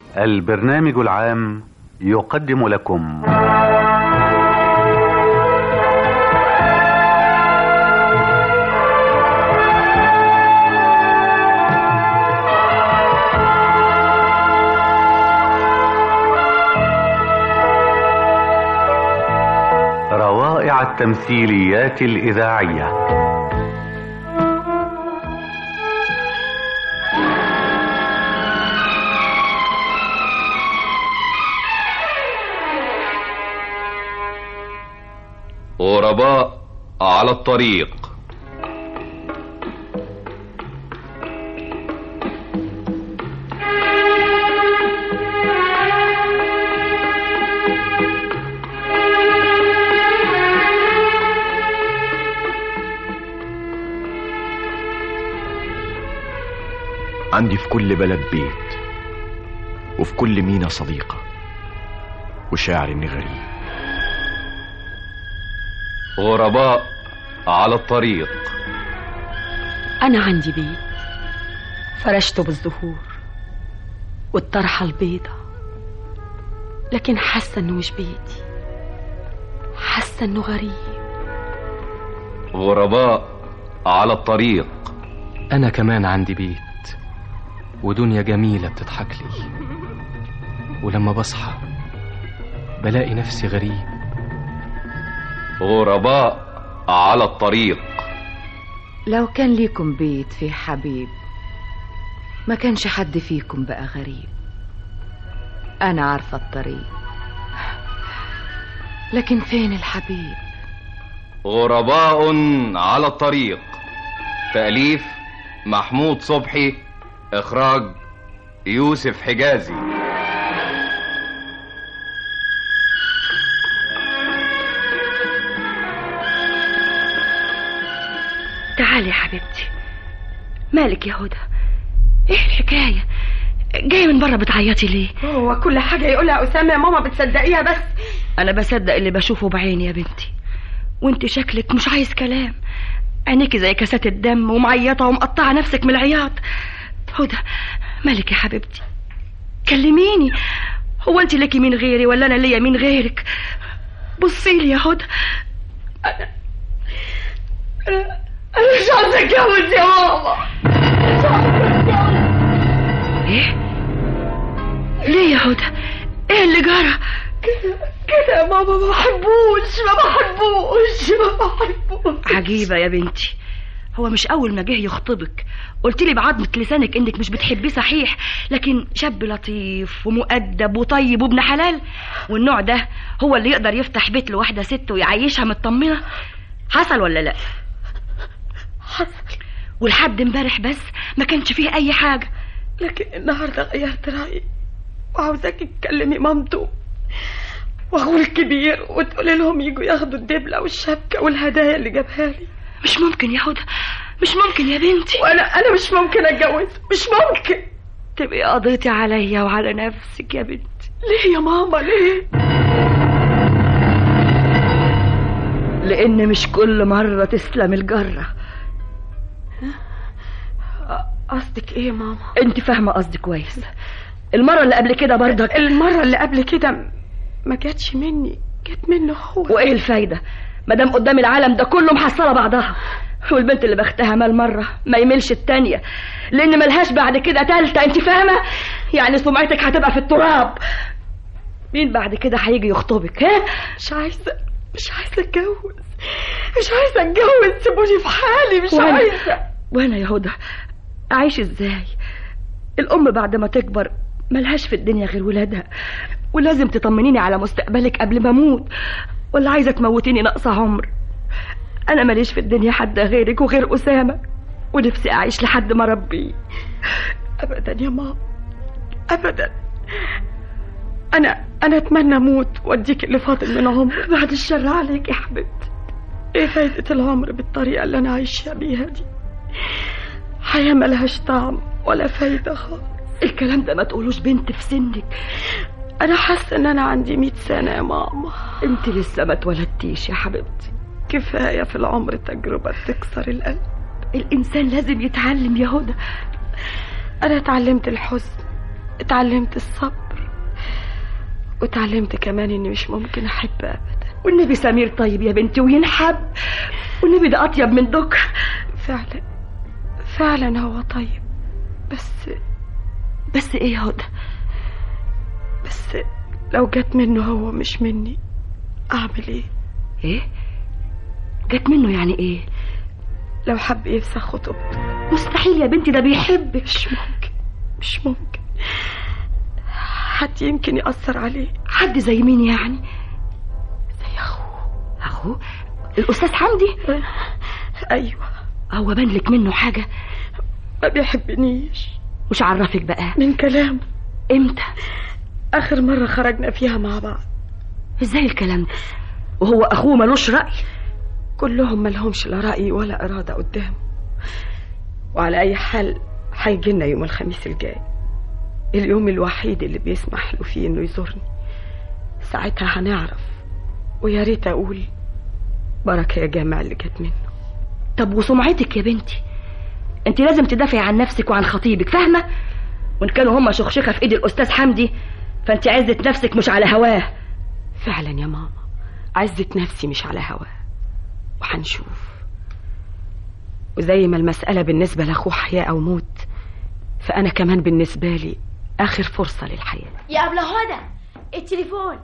البرنامج العام يقدم لكم روائع التمثيليات الإذاعية غرباء على الطريق عندي في كل بلد بيت وفي كل مينا صديقة وشاعر إني غريب غرباء على الطريق أنا عندي بيت فرشته بالزهور والطرحة البيضة لكن حاسة إنه مش بيتي حاسة إنه غريب غرباء على الطريق أنا كمان عندي بيت ودنيا جميلة بتضحك لي ولما بصحى بلاقي نفسي غريب غرباء على الطريق لو كان ليكم بيت فيه حبيب ما كانش حد فيكم بقى غريب أنا عارفة الطريق لكن فين الحبيب غرباء على الطريق تأليف محمود صبحي إخراج يوسف حجازي تعالي يا حبيبتي مالك يا هدى ايه الحكاية جاية من بره بتعيطي ليه هو كل حاجة يقولها أسامة يا ماما بتصدقيها بس انا بصدق اللي بشوفه بعيني يا بنتي وانت شكلك مش عايز كلام عينيكي زي كاسات الدم ومعيطة ومقطعة نفسك من العياط هدى مالك يا حبيبتي كلميني هو انت ليكي مين غيري ولا انا ليا مين غيرك بصي لي يا هدى أنا أنا أنا مش عايزة أتجوز يا ماما مش عايزة أتجوز ايه ليه يا هدى ايه اللي جرى كده كده يا ماما ما بحبوش ما بحبوش ما بحبوش عجيبة يا بنتي هو مش أول ما جه يخطبك قلت لي بعضمة لسانك إنك مش بتحبيه صحيح لكن شاب لطيف ومؤدب وطيب وابن حلال والنوع ده هو اللي يقدر يفتح بيت لواحدة ست ويعيشها مطمنة حصل ولا لا حصل ولحد امبارح بس ما كانش فيه أي حاجة لكن النهاردة غيرت رأيي وعاوزاك تكلمي مامته واخوه الكبير وتقولي لهم يجوا ياخدوا الدبلة والشبكة والهدايا اللي جابها لي مش ممكن يا هدى مش ممكن يا بنتي وانا انا مش ممكن اتجوز مش ممكن تبقي قضيتي عليا وعلى نفسك يا بنتي ليه يا ماما ليه لأن مش كل مرة تسلم الجرة قصدك ايه يا ماما انت فاهمة قصدي كويس المرة اللي قبل كده برضك المرة اللي قبل كده ما جاتش مني جت منه هو وايه الفايدة مادام قدام العالم ده كله محصلة بعضها والبنت اللي بختها مال مرة ما يملش التانية لأن ملهاش بعد كده تالتة انت فاهمة يعني سمعتك هتبقى في التراب مين بعد كده هيجي يخطبك ها مش عايزة مش عايزة اتجوز مش عايزة اتجوز سيبوني في حالي مش وأنا- عايزة وانا يا هدى اعيش ازاي الام بعد ما تكبر ملهاش في الدنيا غير ولادها ولازم تطمنيني على مستقبلك قبل ما اموت ولا عايزه تموتيني ناقصه عمر انا ماليش في الدنيا حد غيرك وغير اسامه ونفسي اعيش لحد ما ربي ابدا يا ماما ابدا انا انا اتمنى اموت واديك اللي فاضل من عمري بعد الشر عليك يا حبيبتي ايه فايدة العمر بالطريقة اللي انا عايشة بيها دي حياة ملهاش طعم ولا فايدة خالص الكلام ده ما تقولوش بنت في سنك انا حاسة ان انا عندي مئة سنة يا ماما انت لسه ما اتولدتيش يا حبيبتي كفاية في العمر تجربة تكسر القلب الانسان لازم يتعلم يا هدى انا اتعلمت الحزن اتعلمت الصبر وتعلمت كمان اني مش ممكن احب ابدا والنبي سمير طيب يا بنتي وينحب والنبي ده اطيب من دكر فعلا فعلا هو طيب بس بس ايه يا هدى بس لو جت منه هو مش مني اعمل ايه ايه جت منه يعني ايه لو حب يفسخ خطوبته مستحيل يا بنتي ده بيحبك مش ممكن مش ممكن حد يمكن يأثر عليه حد زي مين يعني زي اخوه اخوه الاستاذ حمدي ايوه هو بان لك منه حاجه ما بيحبنيش مش عرفك بقى من كلامه امتى اخر مرة خرجنا فيها مع بعض ازاي الكلام ده وهو اخوه ملوش راي كلهم ملهمش لا رأي ولا إرادة قدامه وعلى أي حال هيجي لنا يوم الخميس الجاي اليوم الوحيد اللي بيسمح له فيه إنه يزورني ساعتها هنعرف ويا ريت أقول بركة يا جماعة اللي جت منه طب وسمعتك يا بنتي انت لازم تدافعي عن نفسك وعن خطيبك فاهمه وان كانوا هما شخشخه في ايد الاستاذ حمدي فانت عزه نفسك مش على هواه فعلا يا ماما عزة نفسي مش على هواه وهنشوف وزي ما المسألة بالنسبة لأخوه حياة أو موت فأنا كمان بالنسبة لي آخر فرصة للحياة يا أبلة هدى التليفون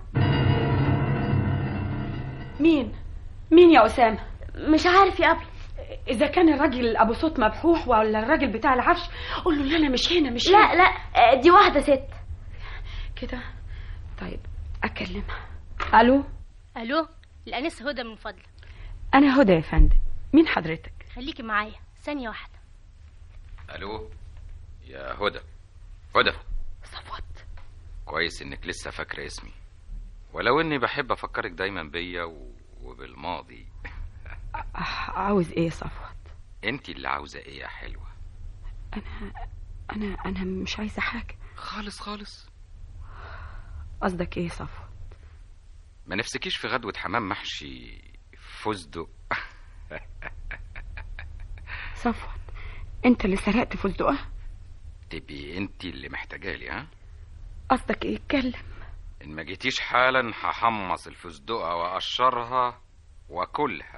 مين؟ مين يا أسامة؟ مش عارف يا أبلة إذا كان الراجل أبو صوت مبحوح ولا الراجل بتاع العفش قول له لا أنا مش هنا مش هنا لا لا دي واحدة ست كده طيب أكلمها ألو الو الانسه هدى من فضلك أنا هدى يا فندم مين حضرتك؟ خليكي معايا ثانيه واحده الو يا هدى هدى صفوت كويس انك لسه فاكره اسمي ولو اني بحب افكرك دايما بيا و... وبالماضي عاوز إيه يا صفوت؟ انت اللي عاوزه ايه يا حلوه أنا أنا أنا مش عايزة حاجة خالص خالص قصدك إيه يا صفوت؟ ما نفسكيش في غدوه حمام محشي فستق صفوت أنت اللي سرقت فستقها؟ تبقي انت اللي محتاجالي ها قصدك إيه؟ اتكلم ان ما جيتيش حالا هحمص الفستقه واقشرها واكلها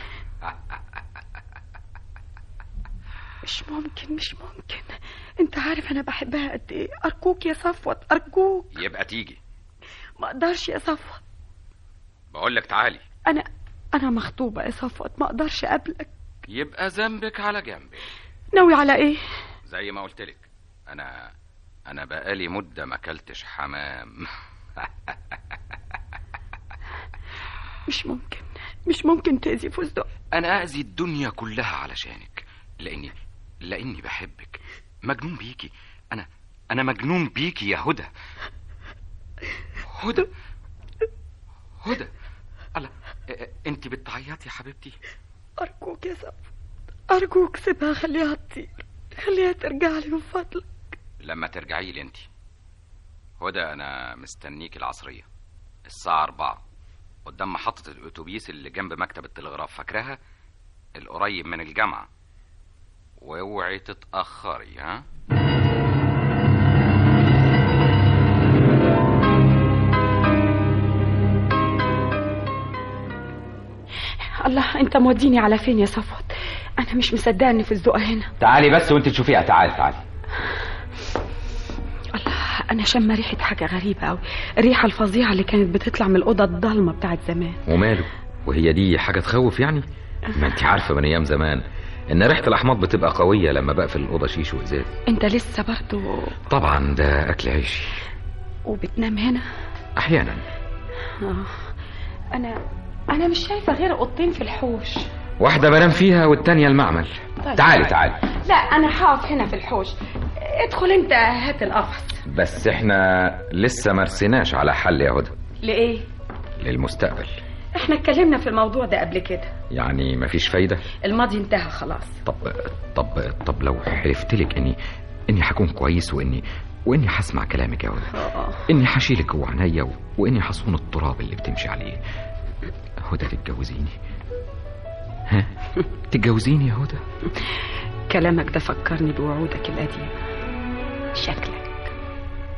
مش ممكن مش ممكن انت عارف انا بحبها قد ايه ارجوك يا صفوت ارجوك يبقى تيجي ما اقدرش يا صفوت بقول لك تعالي انا انا مخطوبه يا صفوت ما اقدرش اقابلك يبقى ذنبك على جنبك ناوي على ايه زي ما قلت لك انا انا بقالي مده ما اكلتش حمام مش ممكن مش ممكن تأذي فستق انا اذي الدنيا كلها علشانك لاني لاني بحبك مجنون بيكي انا انا مجنون بيكي يا هدى هدى هدى الله انت بتعيطي يا حبيبتي ارجوك يا صفوت ارجوك سيبها خليها تطير خليها ترجع لي من فضلك لما ترجعي لي انت هدى انا مستنيك العصريه الساعه أربعة قدام محطة الأتوبيس اللي جنب مكتب التلغراف فاكراها القريب من الجامعة واوعي تتأخري ها الله انت موديني على فين يا صفوت انا مش مصدقه ان فستقها هنا تعالي بس وانت تشوفيها تعالي تعالي الله انا شم ريحه حاجه غريبه قوي الريحه الفظيعه اللي كانت بتطلع من الاوضه الضلمه بتاعت زمان وماله وهي دي حاجة تخوف يعني ما انت عارفة من ايام زمان ان ريحة الاحماض بتبقى قوية لما بقفل الأوضة شيش وإزاز انت لسه برضو طبعا ده اكل عيشي وبتنام هنا احيانا آه. انا انا مش شايفه غير اوضتين في الحوش واحدة بنام فيها والتانية المعمل طيب. تعالي تعالي لا انا هقف هنا في الحوش ادخل انت هات القفص بس احنا لسه مرسناش على حل يا هدى لايه للمستقبل احنا اتكلمنا في الموضوع ده قبل كده يعني مفيش فايدة الماضي انتهى خلاص طب طب طب لو حلفت لك اني اني هكون كويس واني واني هسمع كلامك يا هدى آه. اني هشيلك جوه عينيا و... واني هصون التراب اللي بتمشي عليه هدى تتجوزيني ها تتجوزيني يا هدى كلامك ده فكرني بوعودك القديمه شكلك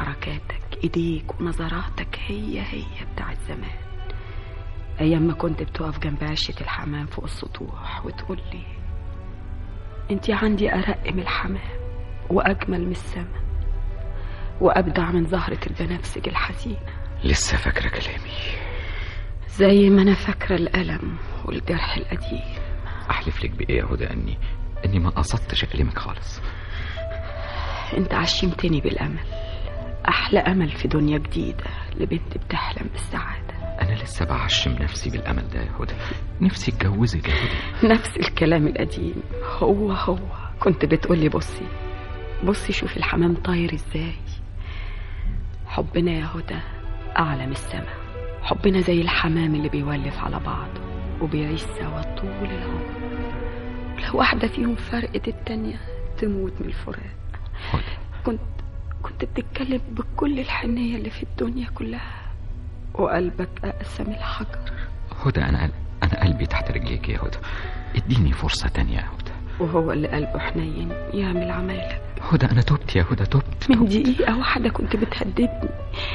وحركاتك ايديك ونظراتك هي هي بتاعت زمان ايام ما كنت بتقف جنب عشة الحمام فوق السطوح وتقول لي انت عندي ارق من الحمام واجمل من السما وابدع من زهرة البنفسج الحزينة لسه فاكرة كلامي زي ما انا فاكرة الالم والجرح القديم احلف لك بايه يا هدى اني اني ما قصدتش اكلمك خالص انت عشمتني بالامل احلى امل في دنيا جديدة لبنت بتحلم بالسعادة انا لسه بعشم نفسي بالامل ده يا هدى نفسي اتجوزك يا هدى نفس الكلام القديم هو هو كنت بتقولي بصي بصي شوفي الحمام طاير ازاي حبنا يا هدى اعلى من السما حبنا زي الحمام اللي بيولف على بعضه وبيعيش سوا طول العمر ولو واحدة فيهم فرقت التانية تموت من الفراق كنت كنت بتتكلم بكل الحنية اللي في الدنيا كلها وقلبك أقسى من الحجر هدى انا انا قلبي تحت رجليك يا هدى اديني فرصة تانية يا هدى وهو اللي قلبه حنين يعمل عمايلك هدى انا تبت يا هدى تبت من دقيقة واحدة كنت بتهددني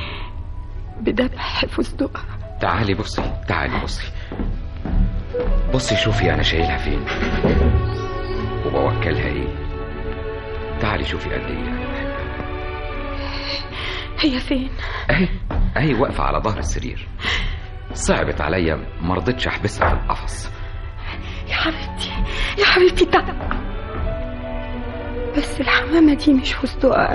بذبح فستقها تعالي بصي تعالي بصي بصي شوفي انا شايلها فين وبوكلها ايه تعالي شوفي قد ايه انا بحبها هي فين اهي اهي واقفة على ظهر السرير صعبت عليا ما رضيتش احبسها في القفص يا حبيبتي يا حبيبتي تعال بس الحمامة دي مش فستقها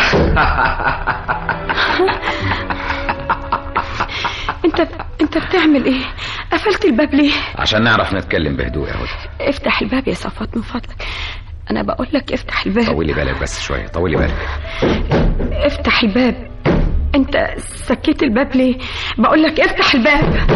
انت انت بتعمل ايه قفلت الباب ليه عشان نعرف نتكلم بهدوء يا هدى افتح الباب يا صفوت من فضلك انا بقول لك افتح الباب طولي بالك بس شوية طولي بالك افتح الباب انت سكيت الباب ليه بقول لك افتح الباب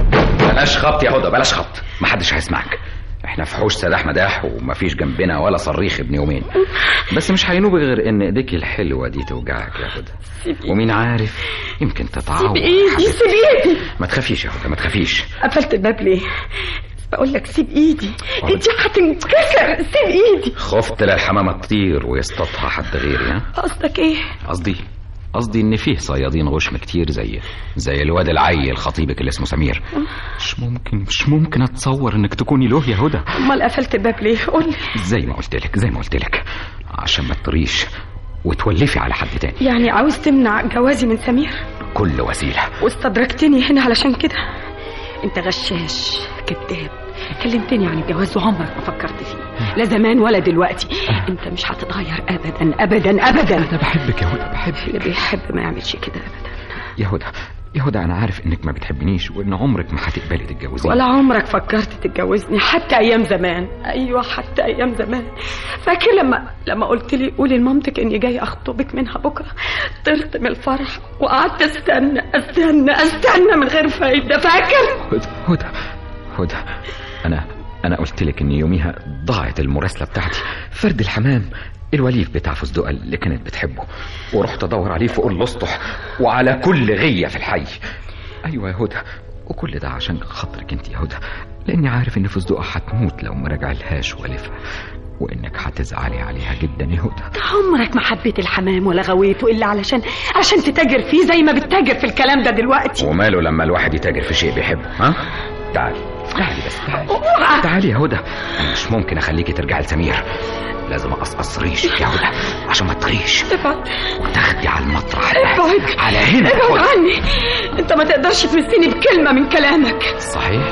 بلاش خبط يا هدى بلاش خبط محدش هيسمعك احنا في حوش سداح مداح ومفيش جنبنا ولا صريخ ابن يومين بس مش هينوبك غير ان ايديك الحلوه دي توجعك يا هدى ومين عارف يمكن تتعور سيب ايدي سيب ايدي ما تخافيش يا هدى ما تخافيش قفلت الباب ليه بقول لك سيب ايدي ايدي هتنكسر سيب ايدي خفت لا الحمامه تطير ويصطادها حد غيري ها قصدك ايه قصدي قصدي ان فيه صيادين غشم كتير زي زي الواد العيل خطيبك اللي اسمه سمير مش ممكن مش ممكن اتصور انك تكوني له يا هدى امال قفلت الباب ليه قول لي زي ما قلت لك زي ما قلت لك عشان ما تطريش وتولفي على حد تاني يعني عاوز تمنع جوازي من سمير كل وسيله واستدركتني هنا علشان كده انت غشاش كذاب كلمتني عن الجواز وعمرك ما فكرت فيه لا زمان ولا دلوقتي انت مش هتتغير ابدا ابدا ابدا انا بحبك يا هدى بحبك اللي بيحب ما يعملش كده ابدا يا هدى يا هدى انا عارف انك ما بتحبنيش وان عمرك ما هتقبلي تتجوزيني ولا عمرك فكرت تتجوزني حتى ايام زمان ايوه حتى ايام زمان فاكر لما لما قلت لي قولي لمامتك اني جاي اخطبك منها بكره طرت من الفرح وقعدت استنى استنى استنى من غير فايده فاكر هدى هدى هدى انا انا قلت لك ان يوميها ضاعت المراسله بتاعتي فرد الحمام الوليف بتاع فستقة اللي كانت بتحبه ورحت ادور عليه فوق الاسطح وعلى كل غيه في الحي ايوه يا هدى وكل ده عشان خاطرك انت يا هدى لاني عارف ان فستقة هتموت لو ما رجعلهاش والفها وانك هتزعلي عليها جدا يا هدى عمرك ما حبيت الحمام ولا غويته الا علشان عشان تتاجر فيه زي ما بتتاجر في الكلام ده دلوقتي وماله لما الواحد يتاجر في شيء بيحبه ها تعالي تعالي بس تعالي تعالي يا هدى انا مش ممكن اخليكي ترجعي لسمير لازم اقصقص ريشك يا هدى عشان ما تطريش ابعد وتاخدي على المطرح ابعد على هنا يا ابعد هدى عني انت ما تقدرش تمسني بكلمه من كلامك صحيح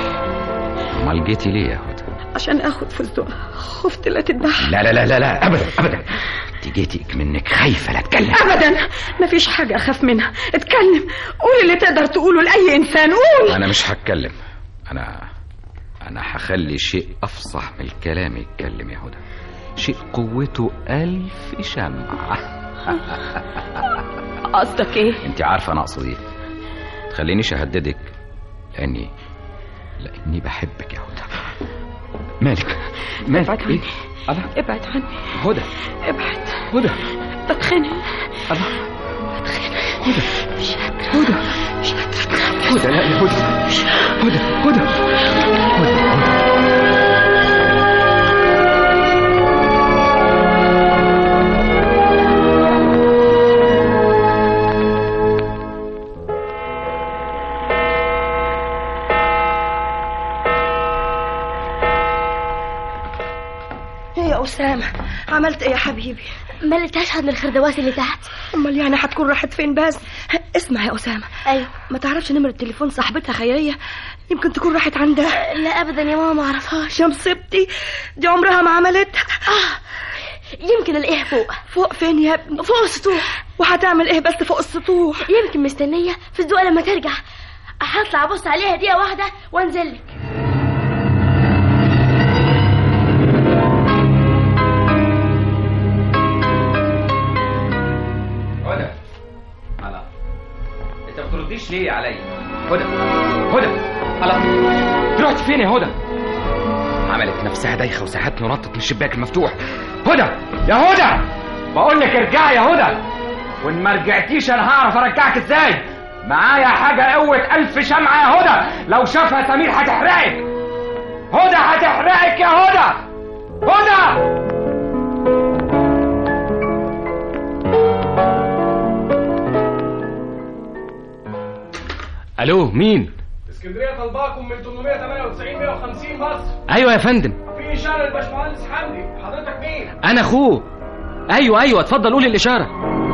امال جيتي ليه يا هدى عشان اخد فستقها خفت لا تذبح لا لا لا لا لا ابدا ابدا انت جيتي منك خايفه لا اتكلم ابدا مفيش حاجه اخاف منها اتكلم قول اللي تقدر تقوله لاي انسان قول انا مش هتكلم انا انا هخلي شيء افصح من الكلام يتكلم يا هدى شيء قوته ألف شمعة قصدك ايه انت عارفة انا اقصد ايه تخلينيش اهددك لاني لاني بحبك يا هدى مالك مالك ابعد عني الله ابعد عني هدى ابعد هدى بتخانق الله بتخانق هدى مش قادرة هدى مش قادرة هدى لا يا هدى هدى هدى هدى هدى أسامة عملت إيه يا حبيبي ما لقيتهاش عند الخردوات اللي تحت أمال يعني هتكون راحت فين بس اسمع يا أسامة ايوه ما تعرفش نمرة تليفون صاحبتها خيرية يمكن تكون راحت عندها لا ابدا يا ماما ما اعرفهاش يا مصيبتي دي عمرها ما عملتها اه يمكن الاقيها فوق فوق فين يا ابني فوق السطوح وهتعمل ايه بس فوق السطوح يمكن مستنيه في الزقه لما ترجع هطلع ابص عليها دقيقه واحده وانزل لك هدى هلا انت ما بترديش ليه عليا هدى هدى هلا رحت فين يا هدى عملت نفسها دايخه وساعدتني ونطت من الشباك المفتوح هدى يا هدى بقول لك ارجعي يا هدى وان ما رجعتيش انا هعرف ارجعك ازاي معايا حاجه قوه الف شمعه يا هدى لو شافها سمير هتحرقك هدى هتحرقك يا هدى هدى الو مين اسكندريه طلباكم من 898 150 مصر ايوه يا فندم في اشاره للباشمهندس حمدي حضرتك مين انا اخوه ايوه ايوه اتفضل قول الاشاره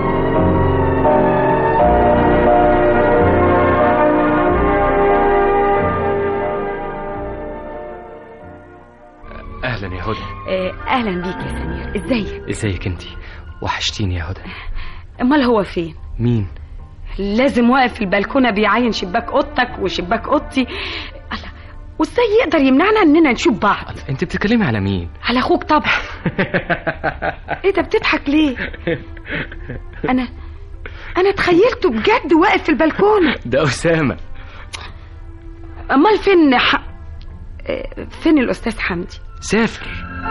اهلا يا هدى آه، اهلا بيك يا سمير ازيك ازيك انت وحشتيني يا هدى امال هو فين مين لازم واقف في البلكونه بيعاين شباك اوضتك وشباك اوضتي الله وازاي يقدر يمنعنا اننا نشوف بعض انت بتتكلمي على مين على اخوك طبعا ايه ده بتضحك ليه انا انا تخيلته بجد واقف في البلكونه ده اسامه امال فين ح... آه، فين الاستاذ حمدي سافر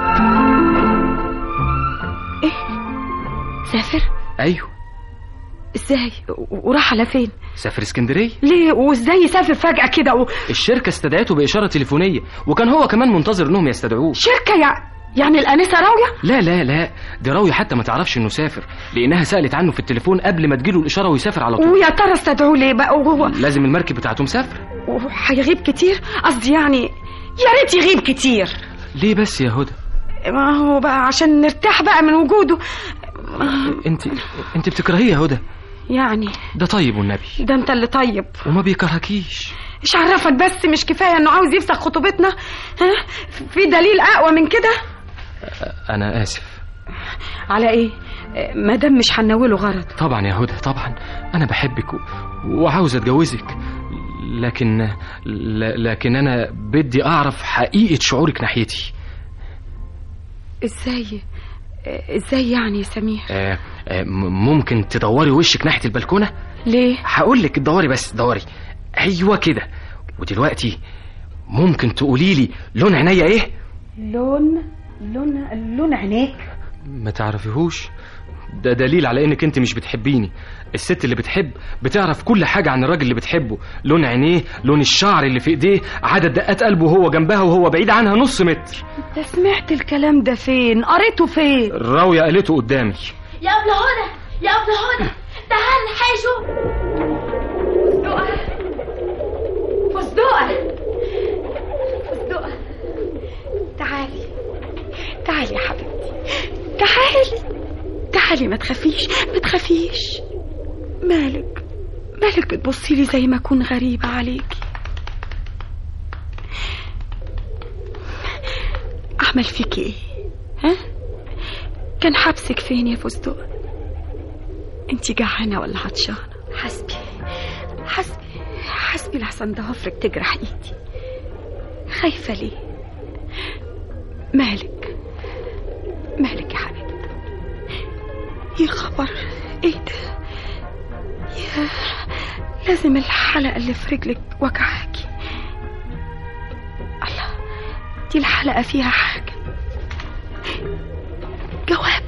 ايه سافر ايوه ازاي و- وراح على فين سافر اسكندريه ليه وازاي يسافر فجاه كده و... الشركه استدعته باشاره تليفونيه وكان هو كمان منتظر انهم يستدعوه شركه يع... يعني الانسه راويه لا لا لا دي راوية حتى ما تعرفش انه سافر لانها سالت عنه في التليفون قبل ما تجيله الاشاره ويسافر على طول ويا ترى استدعوه ليه بقى وهو لازم المركب بتاعته مسافر وهيغيب كتير قصدي يعني يا ريت يغيب كتير ليه بس يا هدى ما هو بقى عشان نرتاح بقى من وجوده انت انت بتكرهيه يا هدى يعني ده طيب والنبي ده انت اللي طيب وما بيكرهكيش ايش عرفك بس مش كفايه انه عاوز يفسخ خطوبتنا ها في دليل اقوى من كده انا اسف على ايه ما دام مش هنوله غرض طبعا يا هدى طبعا انا بحبك و... وعاوز اتجوزك لكن ل... لكن انا بدي اعرف حقيقه شعورك ناحيتي ازاي ازاي يعني يا سمير آه آه م- ممكن تدوري وشك ناحيه البلكونه ليه هقول لك دوري بس دوري ايوه كده ودلوقتي ممكن تقولي لي لون عينيا ايه لون لون لون عينيك ما تعرفيهوش ده دليل على انك انت مش بتحبيني الست اللي بتحب بتعرف كل حاجة عن الراجل اللي بتحبه لون عينيه لون الشعر اللي في ايديه عدد دقات قلبه وهو جنبها وهو بعيد عنها نص متر انت سمعت الكلام ده فين قريته فين الراوية قالته قدامي يا ابله هدى يا ابله هدى تعال حيشو فستقة فستقة تعالي تعالي يا حبيبتي تعالي تعالي ما تخافيش ما تخافيش مالك مالك بتبصي لي زي ما اكون غريبة عليكي اعمل فيكي ايه ها كان حبسك فين يا فستق انت جعانة ولا عطشانة حسبي حسبي حسبي لحسن ضوافرك تجرح ايدي خايفة ليه مالك مالك يا حبيبتي يا خبر ايه ده يا لازم الحلقة اللي في رجلك وجعاكي الله دي الحلقة فيها حاجة جواب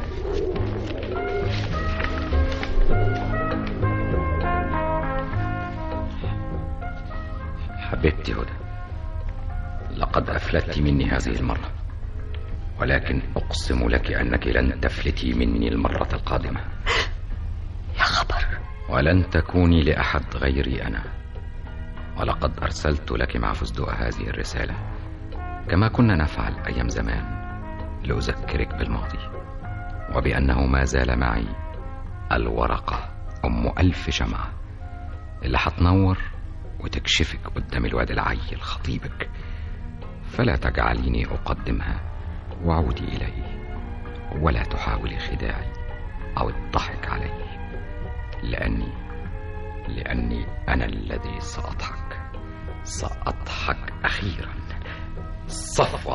حبيبتي هدى لقد أفلتت مني هذه المرة ولكن أقسم لك أنك لن تفلتي مني المرة القادمة يا خبر ولن تكوني لأحد غيري أنا ولقد أرسلت لك مع فستق هذه الرسالة كما كنا نفعل أيام زمان لأذكرك بالماضي وبأنه ما زال معي الورقة أم ألف شمعة اللي هتنور وتكشفك قدام الواد العيل خطيبك فلا تجعليني أقدمها وعودي إليه ولا تحاولي خداعي أو الضحك علي لأني لأني أنا الذي سأضحك سأضحك أخيرا صفوة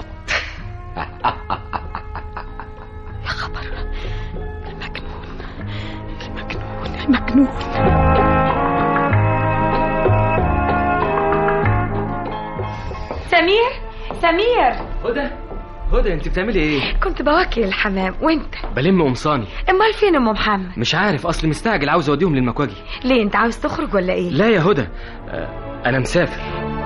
يا خبر المجنون المجنون المجنون سمير سمير هدى هدى انت بتعملي ايه كنت بوكل الحمام وانت بلم قمصاني امال فين ام محمد مش عارف اصل مستعجل عاوز اوديهم للمكواجي ليه انت عاوز تخرج ولا ايه لا يا هدى آه، انا مسافر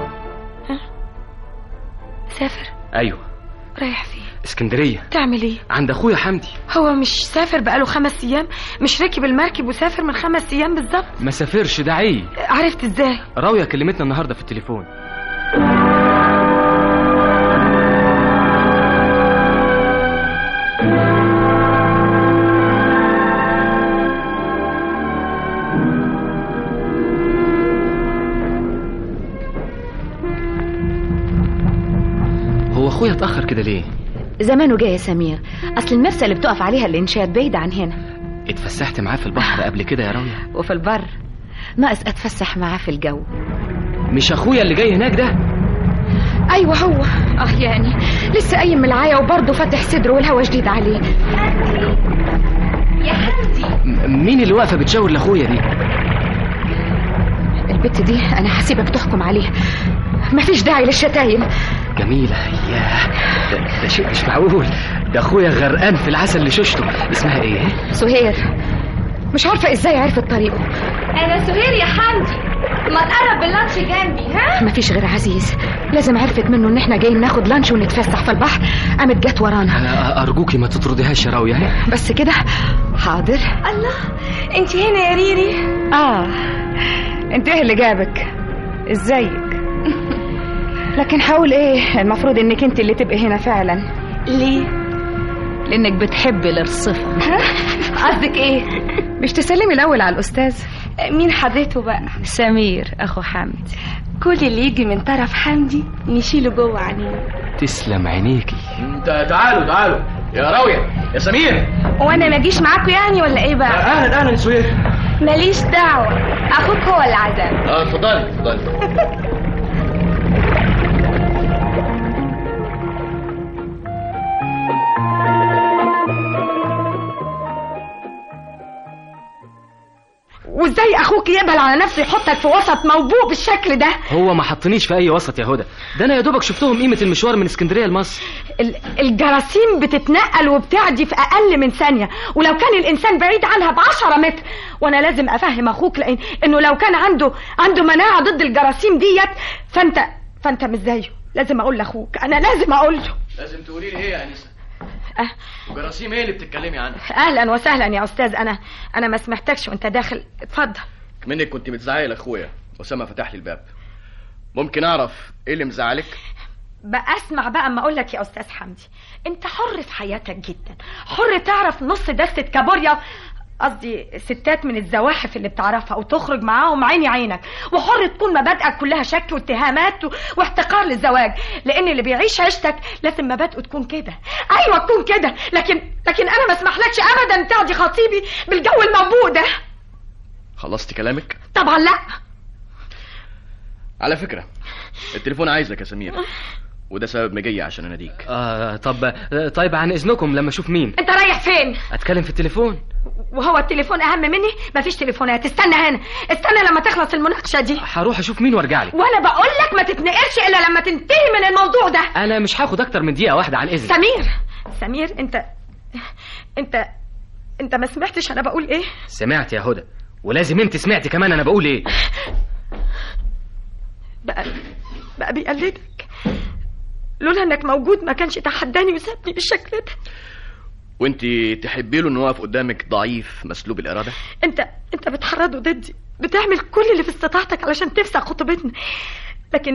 سافر ايوه رايح فين اسكندريه تعمل ايه عند اخويا حمدي هو مش سافر بقاله خمس ايام مش ركب المركب وسافر من خمس ايام بالظبط ما سافرش ده عيب عرفت ازاي راويه كلمتنا النهارده في التليفون هو اخويا اتاخر كده ليه زمانه جاي يا سمير اصل المرسى اللي بتقف عليها الانشاءات بعيدة عن هنا اتفسحت معاه في البحر قبل كده يا راويه وفي البر ناقص اتفسح معاه في الجو مش اخويا اللي جاي هناك ده ايوه هو اه يعني لسه قايم من العيا وبرضه فاتح صدره والهوا شديد عليه يا حمدي م- مين اللي واقفه بتشاور لاخويا دي البت دي انا هسيبك تحكم عليها مفيش داعي للشتايم جميله ياه ده, ده شيء مش معقول ده اخويا غرقان في العسل اللي شوشته اسمها ايه سهير مش عارفه ازاي عرفت طريقه انا سهير يا حمدي ما تقرب باللانش جنبي ها مفيش غير عزيز لازم عرفت منه ان احنا جايين ناخد لانش ونتفسح في البحر قامت جت ورانا أنا ارجوكي ما تطرديهاش يا راويه ها؟ بس كده حاضر الله انت هنا يا ريري اه انت ايه اللي جابك ازيك لكن حاول ايه المفروض انك انت اللي تبقي هنا فعلا ليه لانك بتحبي الرصفه قصدك ايه مش تسلمي الاول على الاستاذ مين حضرته بقى سمير اخو حمد كل اللي يجي من طرف حمدي نشيله جوه عينيه تسلم عينيكي انت تعالوا تعالوا يا راوية يا سمير وانا ما اجيش معاكم يعني ولا ايه بقى اهلا اهلا سوير ماليش دعوه اخوك هو اللي عزم اه اتفضلي اتفضلي وازاي اخوك يقبل على نفسه يحطك في وسط موبوء بالشكل ده هو ما حطنيش في اي وسط يا هدى ده انا يا دوبك شفتهم قيمه المشوار من اسكندريه لمصر ال- الجراثيم بتتنقل وبتعدي في اقل من ثانيه ولو كان الانسان بعيد عنها بعشرة متر وانا لازم افهم اخوك لان انه لو كان عنده عنده مناعه ضد الجراثيم ديت فانت فانت مش زيه لازم اقول لاخوك انا لازم اقول له لازم تقولي لي ايه يا انسه أه. وجراثيم ايه اللي بتتكلمي عنها اهلا وسهلا يا استاذ انا انا ما سمحتكش وانت داخل اتفضل منك كنت بتزعقي لاخويا اسامه فتح لي الباب ممكن اعرف ايه اللي مزعلك بقى اسمع بقى اما اقول لك يا استاذ حمدي انت حر في حياتك جدا حر تعرف نص دستة كابوريا قصدي ستات من الزواحف اللي بتعرفها وتخرج معاهم عيني عينك وحر تكون مبادئك كلها شك واتهامات و... واحتقار للزواج لان اللي بيعيش عيشتك لازم مبادئه تكون كده ايوه تكون كده لكن لكن انا ما اسمحلكش ابدا تعدي خطيبي بالجو الموبوء ده خلصتي كلامك طبعا لا على فكره التليفون عايزك يا سمير وده سبب مجية عشان اناديك آه طب آه، طيب عن اذنكم لما اشوف مين انت رايح فين اتكلم في التليفون وهو التليفون اهم مني مفيش تليفونات استنى هنا استنى لما تخلص المناقشه دي هروح اشوف مين وارجع لك وانا بقول لك ما تتنقلش الا لما تنتهي من الموضوع ده انا مش هاخد اكتر من دقيقه واحده عن اذنك سمير سمير انت انت انت ما سمعتش انا بقول ايه سمعت يا هدى ولازم انت سمعتي كمان انا بقول ايه بقى بقى بيقلدك لولا انك موجود ما كانش تحداني وسابني بالشكل ده وانت تحبي له انه واقف قدامك ضعيف مسلوب الاراده انت انت بتحرضه ضدي بتعمل كل اللي في استطاعتك علشان تفسخ خطوبتنا لكن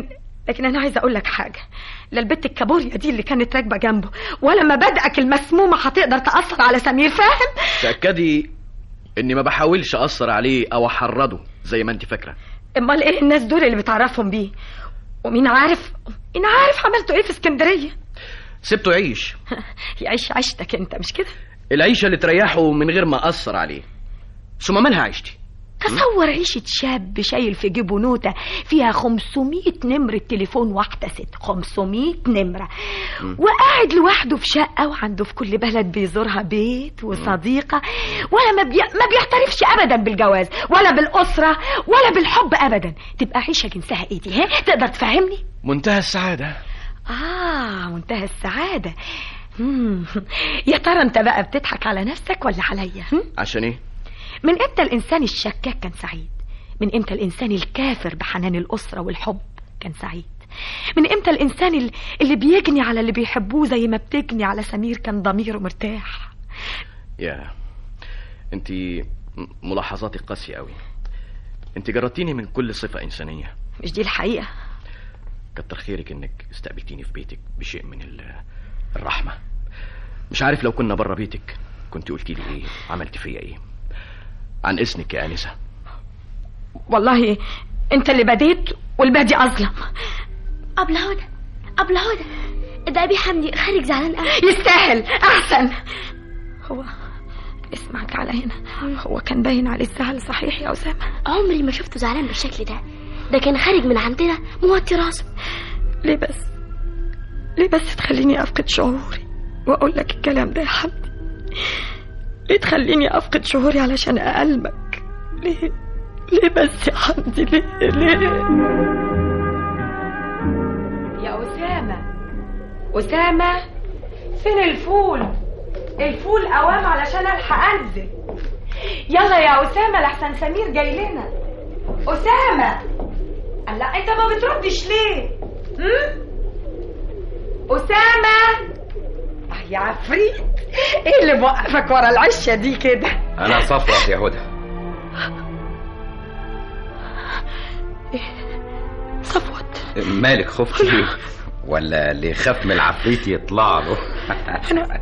لكن انا عايزه اقول لك حاجه لا البت الكابوريا دي اللي كانت راكبه جنبه ولا مبادئك المسمومه هتقدر تاثر على سمير فاهم تاكدي اني ما بحاولش اثر عليه او احرضه زي ما انت فاكره امال ايه الناس دول اللي بتعرفهم بيه ومين عارف مين عارف عملتوا ايه في اسكندريه سبته يعيش يعيش عيشتك انت مش كده العيشه اللي تريحه من غير ما اثر عليه ثم مالها عيشتي تصور عيشة شاب شايل في جيبه نوتة فيها 500 نمرة تليفون واحدة ست 500 نمرة وقاعد لوحده في شقة وعنده في كل بلد بيزورها بيت وصديقة ولا ما, بي... ما بيعترفش أبدا بالجواز ولا بالأسرة ولا بالحب أبدا تبقى عيشة جنسها إيه دي ها تقدر تفهمني منتهى السعاده آه منتهى السعادة مم. يا ترى انت بقى بتضحك على نفسك ولا عليا هم؟ عشان ايه من امتى الانسان الشكاك كان سعيد من امتى الانسان الكافر بحنان الاسره والحب كان سعيد من امتى الانسان ال- اللي بيجني على اللي بيحبوه زي ما بتجني على سمير كان ضميره مرتاح يا انت ملاحظاتك قاسيه قوي انت جربتيني من كل صفه انسانيه مش دي الحقيقه كتر خيرك انك استقبلتيني في بيتك بشيء من ال- الرحمه مش عارف لو كنا بره بيتك كنت قلتي لي ايه عملت فيا ايه عن اذنك يا انسه والله انت اللي بديت والبادي اظلم قبل هدى قبل هدى ده ابي حمدي خارج زعلان قوي يستاهل احسن هو اسمع تعالى هنا هو كان باين عليه الزعل صحيح يا اسامه عمري ما شفته زعلان بالشكل ده ده كان خارج من عندنا موطي راسه ليه بس ليه بس تخليني افقد شعوري واقول لك الكلام ده يا حمدي ليه تخليني افقد شعوري علشان اقلبك ليه ليه بس يا حمدي ليه ليه يا اسامه اسامه فين الفول الفول اوام علشان الحق انزل يلا يا اسامه لحسن سمير جاي لنا اسامه لا انت ما بتردش ليه هم؟ اسامه آه يا عفريت ايه اللي موقفك ورا العشه دي كده انا صفوت يا هدى صفوت مالك خفتي ولا اللي يخاف من العفريت يطلع له انا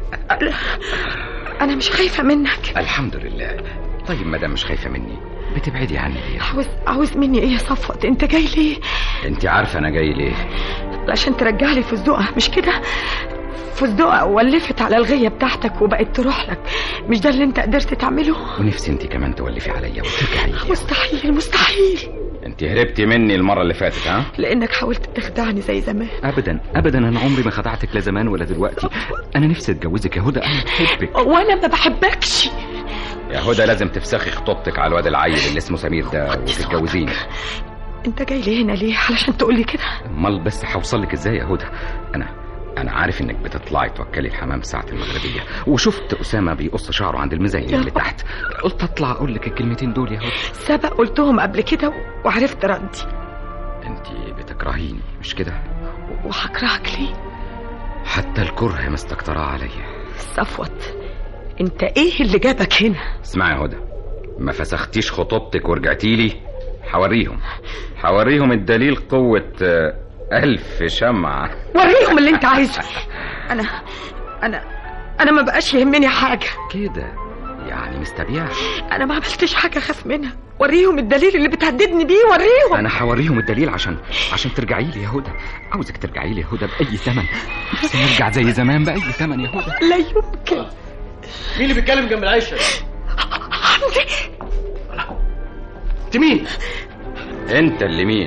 انا مش خايفه منك الحمد لله طيب مدام مش خايفه مني بتبعدي عني ليه عاوز عاوز مني ايه يا صفوت انت جاي ليه انت عارفه انا جاي ليه عشان ترجع لي فستقها مش كده فستقها ولفت على الغيه بتاعتك وبقت تروح لك مش ده اللي انت قدرت تعمله ونفسي انت كمان تولفي عليا وترجعي لي مستحيل مستحيل انت هربتي مني المره اللي فاتت ها لانك حاولت تخدعني زي زمان ابدا ابدا انا عمري ما خدعتك لا زمان ولا دلوقتي انا نفسي اتجوزك يا هدى انا بحبك وانا ما بحبكش يا هدى لازم تفسخي خطوبتك على الواد العيل اللي اسمه سمير ده وتتجوزيني انت جاي لي هنا ليه علشان تقول لي كده امال بس هوصل لك ازاي يا هدى انا انا عارف انك بتطلعي توكلي الحمام ساعه المغربيه وشفت اسامه بيقص شعره عند المزين اللي تحت قلت اطلع اقول لك الكلمتين دول يا هدى سبق قلتهم قبل كده وعرفت ردي انت بتكرهيني مش كده وهكرهك ليه حتى الكره مستكتراه عليا صفوت انت ايه اللي جابك هنا اسمعي يا هدى ما فسختيش خطوبتك ورجعتي لي حوريهم حوريهم الدليل قوة آه، ألف شمعة وريهم اللي انت عايزه انا انا انا ما بقاش يهمني حاجه كده يعني مستبيع انا ما عملتش حاجه اخاف منها وريهم الدليل اللي بتهددني بيه وريهم أنا حوريهم الدليل عشان عشان ترجعي لي يا هدى عاوزك ترجعي لي يا هدى بأي ثمن نفسي نرجع زي زمان بأي ثمن يا هدى لا يمكن مين اللي بيتكلم جنب العيشه حمدي انت مين أنت اللي مين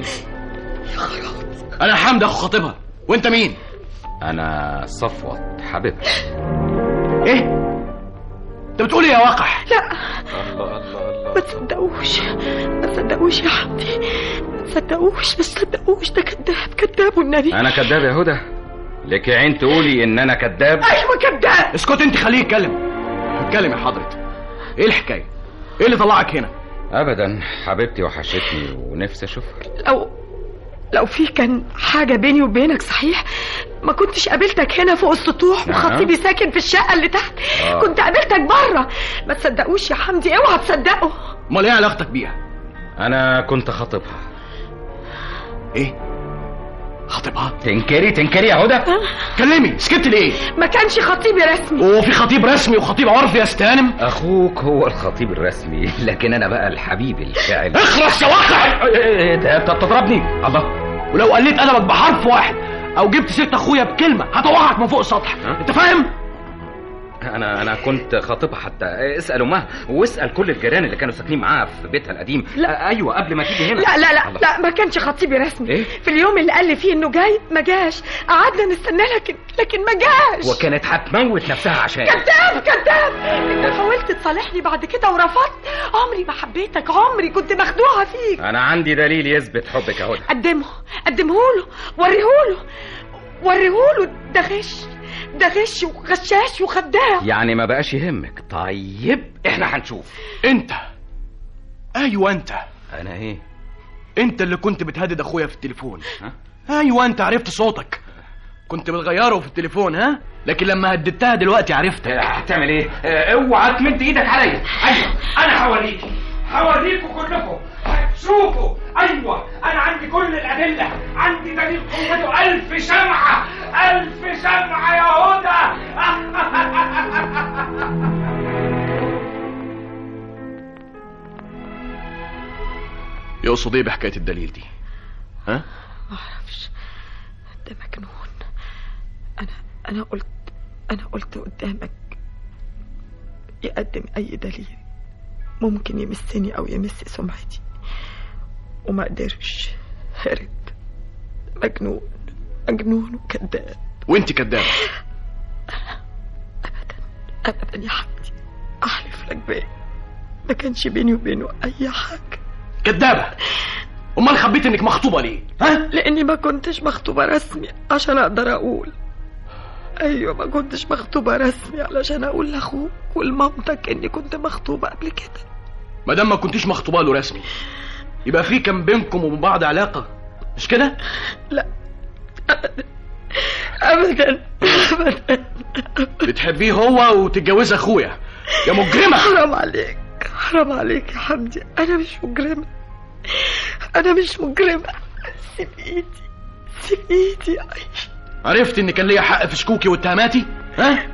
انا حمد اخو خطيبها وانت مين أنا صفوت حبيبتي ايه انت بتقول ايه يا وقح لا الله الله الله ما تصدقوش ما تصدقوش يا حمدي ما تصدقوش ما تصدقوش ده كذاب كذاب والنبي أنا كذاب يا هدى لك عين تقولي إن أنا كذاب ايوه كذاب اسكت انت خليه يتكلم اتكلم يا حضرة ايه الحكايه ايه اللي طلعك هنا أبدا حبيبتي وحشتني ونفسي أشوفها لو لو في كان حاجة بيني وبينك صحيح ما كنتش قابلتك هنا فوق السطوح نعم. وخطيبي ساكن في الشقة اللي تحت آه. كنت قابلتك بره ما تصدقوش يا حمدي اوعى تصدقوا امال ايه علاقتك بيها أنا كنت خاطبها ايه خطيبها تنكري تنكري يا هدى كلمي سكت ليه ما كانش خطيبي رسمي وفي خطيب رسمي وخطيب عرفي يا استهانم اخوك هو الخطيب الرسمي لكن انا بقى الحبيب الفاعل اخرس يا واقع انت بتضربني الله ولو قلت ادبك بحرف واحد او جبت سيره اخويا بكلمه هطوعك من فوق السطح انت فاهم انا انا كنت خاطبها حتى اسال امها واسال كل الجيران اللي كانوا ساكنين معاها في بيتها القديم لا. ايوه قبل ما تيجي هنا لا لا لا الله. لا ما كانش خطيبي رسمي إيه؟ في اليوم اللي قال لي فيه انه جاي ما جاش قعدنا نستنى لكن لكن ما جاش وكانت هتموت نفسها عشان كذاب كذاب انت حاولت تصالحني بعد كده ورفضت عمري ما حبيتك عمري كنت مخدوعه فيك انا عندي دليل يثبت حبك يا هدى قدمه قدمه له وريه له وريه له ده غش ده غش وغشاش وخداع يعني ما بقاش يهمك طيب احنا هنشوف انت ايوه انت انا ايه انت اللي كنت بتهدد اخويا في التليفون ايوه انت عرفت صوتك كنت بتغيره في التليفون ها لكن لما هددتها دلوقتي عرفت هتعمل ايه اه، اوعى تمد ايدك عليا ايوه انا هوريكي هوريكم كلكم هتشوفوا ايوه انا عندي كل الادله عندي دليل قوته الف شمعه الف شمعه يا هدى يقصد ايه بحكايه الدليل دي ها ما اعرفش ده مجنون انا انا قلت انا قلت قدامك يقدم اي دليل ممكن يمسني او يمس سمعتي وما قدرش هرب مجنون مجنون وكذاب وانت كدابه ابدا يا حبيبي احلف لك بيه ما كانش بيني وبينه اي حاجه كدابه امال خبيت انك مخطوبه ليه ها لاني ما كنتش مخطوبه رسمي عشان اقدر اقول ايوه ما كنتش مخطوبه رسمي علشان اقول لاخوك ولمامتك اني كنت مخطوبه قبل كده ما دام ما كنتيش مخطوبه له رسمي يبقى في كان بينكم وبين بعض علاقه مش كده لا ابدا ابدا بتحبيه هو وتتجوزي اخويا يا مجرمه حرام عليك حرام عليك يا حمدي انا مش مجرمه انا مش مجرمه سيب ايدي سيب ايدي عيش عرفت ان كان ليا حق في شكوكي واتهاماتي ها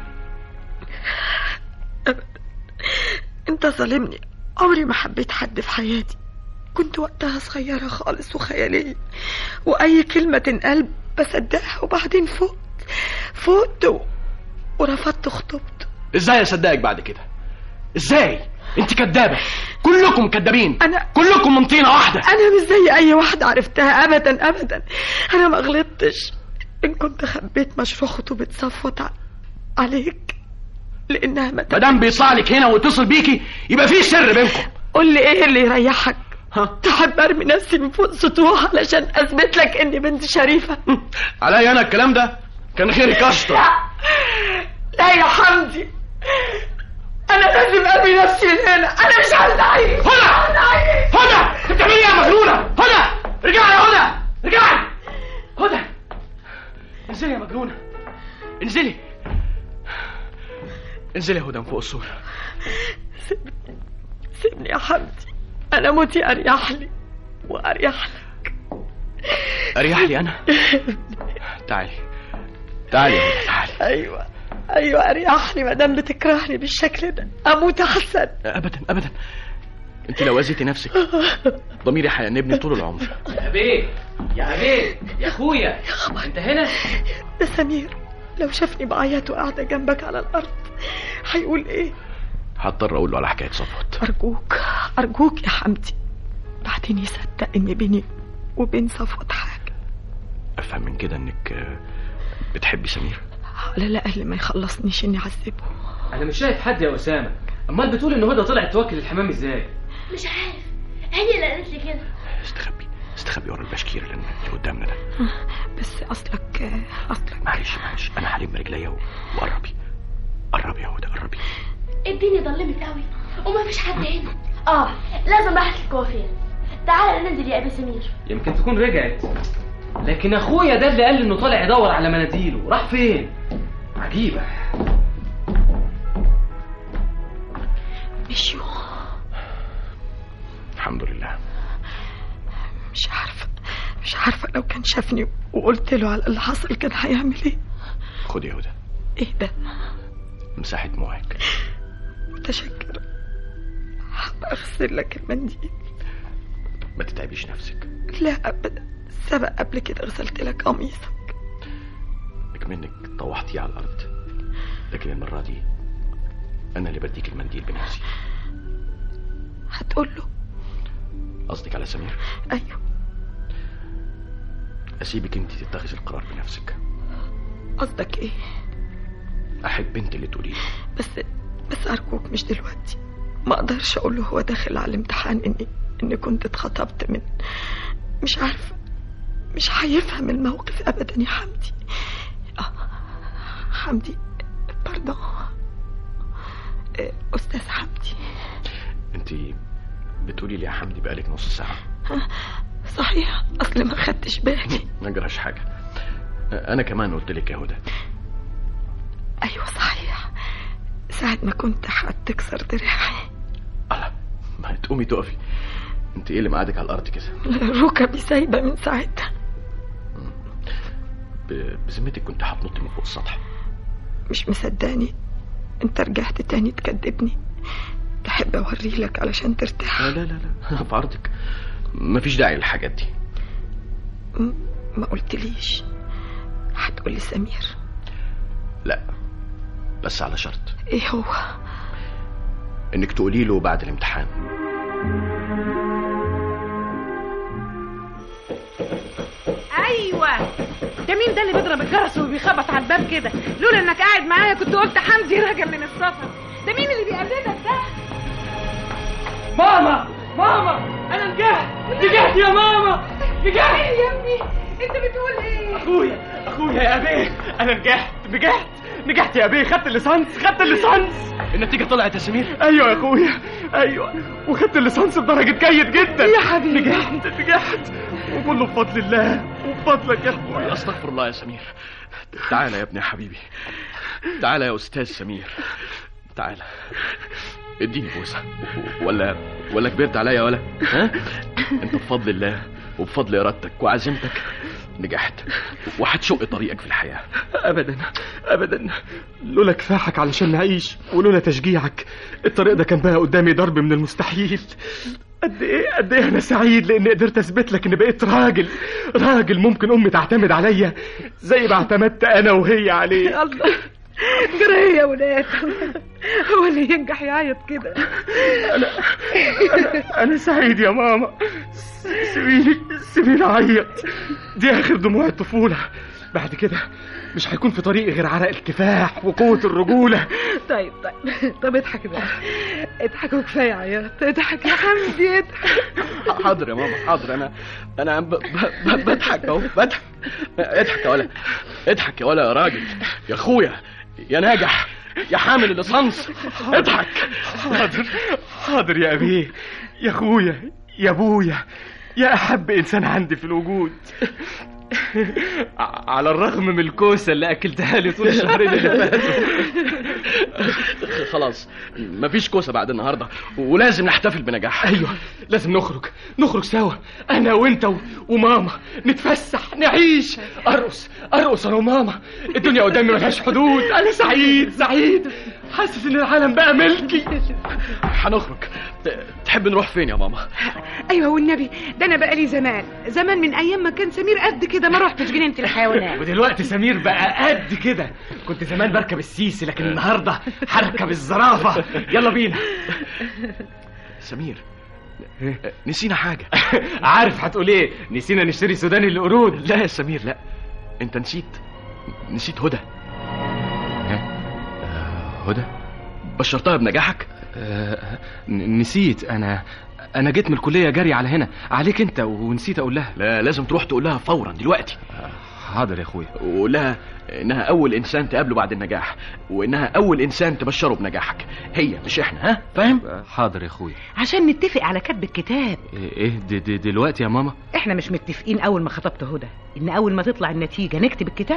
انت ظالمني عمري ما حبيت حد في حياتي كنت وقتها صغيرة خالص وخيالية وأي كلمة تنقال بصدقها وبعدين فقت فقت و... ورفضت خطوبته ازاي اصدقك بعد كده ازاي انت كدابه كلكم كدابين انا كلكم من طينه واحده انا مش زي اي واحده عرفتها ابدا ابدا انا ما غلطتش ان كنت خبيت مشروع خطوبه صفوت ع- عليك لانها ما ما دام بيطلع لك هنا ويتصل بيكي يبقى في سر بينكم قول لي ايه اللي يريحك تحب ارمي نفسي من فوق سطوح علشان اثبت لك اني بنت شريفه عليا انا الكلام ده كان غيرك اشطر لا يا حمدي انا لازم ارمي نفسي من هنا انا مش عايز اعيش هدى هدى انت بتعملي ايه يا مجنونه هدى رجعي يا هدى رجعي هدى انزلي يا مجنونه انزلي انزلي يا هدى من فوق السور سيبني يا حمدي انا موتي اريح لي واريح لك اريح لي انا تعالي تعالي يا هدى تعالي ايوه ايوه اريح لي ما دام بتكرهني بالشكل ده اموت احسن ابدا ابدا انت لو اذيتي نفسك ضميري هيأنبني طول العمر يا بيه يا حبيب يا اخويا انت هنا ده سمير لو شافني بعيط وقاعده جنبك على الارض هيقول ايه هضطر اقول له على حكايه صفوت ارجوك ارجوك يا حمدي بعدين يصدق ان بيني وبين صفوت حاجه افهم من كده انك آه، بتحبي سمير على الاقل ما يخلصنيش اني اعذبه انا مش شايف حد يا اسامه امال بتقول ان هدى طلعت توكل الحمام ازاي مش عارف هي اللي قالت لي كده استخبي استخبي ورا البشكير اللي اللي قدامنا ده بس اصلك اصلك معلش معلش انا هلم رجليا و- وقربي قربي يا هدى قربي الدنيا ضلمت قوي وما فيش حد هنا اه لازم احكي الكوافير تعالى ننزل يا ابي سمير يمكن تكون رجعت لكن اخويا ده اللي قال انه طالع يدور على مناديله راح فين عجيبه مشيوا الحمد لله مش عارفه مش عارفة لو كان شافني وقلت له على اللي حصل كان هيعمل ايه خد يا هدى ايه ده مساحة دموعك متشكرة حابة اغسل لك المنديل ما تتعبيش نفسك لا ابدا سبق قبل كده غسلت لك قميصك منك طوحتيه على الأرض لكن المرة دي أنا اللي بديك المنديل بنفسي هتقول له قصدك على سمير ايوه أسيبك أنت تتخذي القرار بنفسك قصدك ايه أحب أنت اللي تقولي له بس بس ارجوك مش دلوقتي ما اقدرش اقول له هو داخل على الامتحان اني اني كنت اتخطبت من مش عارفه مش هيفهم الموقف ابدا يا حمدي آه. حمدي باردون آه، استاذ حمدي أنت بتقولي لي يا حمدي بقالك نص ساعة ها، صحيح اصل ما خدتش بالي ما جراش حاجة أنا كمان قلت لك يا هدى ايوه صحيح ساعة ما كنت هتكسر دراعي ما تقومي تقفي أنت إيه اللي مقعدك على الأرض كده ركبي سايبة من ساعتها ب- بذمتك كنت هتنطي من فوق السطح مش مصدقني انت رجعت تاني تكذبني تحب اوري لك علشان ترتاح لا لا لا لا في عرضك مفيش داعي للحاجات دي م- ما قلتليش هتقولي سمير لا بس على شرط ايه هو انك تقولي له بعد الامتحان ايوه ده مين ده اللي بيضرب الجرس وبيخبط على الباب كده لولا انك قاعد معايا كنت قلت حمدي راجع من السفر ده مين اللي بيقلدك ده ماما ماما انا نجحت نجحت يا ماما نجحت يا ابني انت بتقول ايه اخويا اخويا يا ابيه انا نجحت نجحت نجحت يا ابيه خدت الليسانس خدت الليسانس النتيجة طلعت يا سمير ايوه يا اخويا ايوه وخدت الليسانس بدرجة جيد جدا يا حبيبي. نجحت نجحت وكله بفضل الله وبفضلك يا اخويا استغفر الله يا سمير تعالى يا ابني يا حبيبي تعالى يا استاذ سمير تعالى اديني بوسه ولا ولا كبرت عليا ولا ها انت بفضل الله وبفضل ارادتك وعزيمتك نجحت وهتشق طريقك في الحياه ابدا ابدا لولا كفاحك علشان نعيش ولولا تشجيعك الطريق ده كان بقى قدامي ضرب من المستحيل قد ايه قد ايه انا سعيد لاني قدرت اثبت لك اني بقيت راجل راجل ممكن امي تعتمد عليا زي ما اعتمدت انا وهي عليه الله جرى ايه يا ولاد هو اللي ينجح يعيط كده انا سعيد يا ماما سيبيني سيبيني اعيط دي اخر دموع الطفوله بعد كده مش هيكون في طريقي غير عرق الكفاح وقوه الرجوله طيب طيب طب اضحك بقى اضحك وكفايه عياط اضحك يا حمدي اضحك حاضر يا ماما حاضر انا انا ب... ب... ب... بضحك اهو بضحك اضحك يا ولا اضحك يا ولا يا راجل يا اخويا يا ناجح يا حامل الليسانس اضحك حاضر حاضر يا أبيه يا أخويا يا أبويا يا أحب إنسان عندي في الوجود ع- على الرغم من الكوسة اللي أكلتها لي طول الشهرين اللي فاتوا خلاص مفيش كوسه بعد النهارده ولازم نحتفل بنجاح أيوة لازم نخرج نخرج سوا أنا وأنت و... وماما نتفسح نعيش أرقص أرقص أنا وماما الدنيا قدامي ملهاش حدود أنا سعيد سعيد حاسس إن العالم بقى ملكي هنخرج ت- تحب نروح فين يا ماما ايوه والنبي ده انا بقالي زمان زمان من ايام ما كان سمير قد كده ما رحتش جنينه الحيوانات ودلوقتي سمير بقى قد كده كنت زمان بركب السيسي لكن النهارده هركب الزرافه يلا بينا سمير نسينا حاجه عارف هتقول ايه نسينا نشتري سوداني للقرود لا يا سمير لا انت نسيت نسيت هدى هدى بشرتها بنجاحك آه، ن- نسيت انا انا جيت من الكليه جري على هنا عليك انت ونسيت اقول لها لا لازم تروح تقول لها فورا دلوقتي حاضر يا اخويا وقول لها انها اول انسان تقابله بعد النجاح وانها اول انسان تبشره بنجاحك هي مش احنا ها فاهم حاضر يا اخويا عشان نتفق على كتب الكتاب ايه إيه دي دي دلوقتي يا ماما احنا مش متفقين اول ما خطبت هدى ان اول ما تطلع النتيجه نكتب الكتاب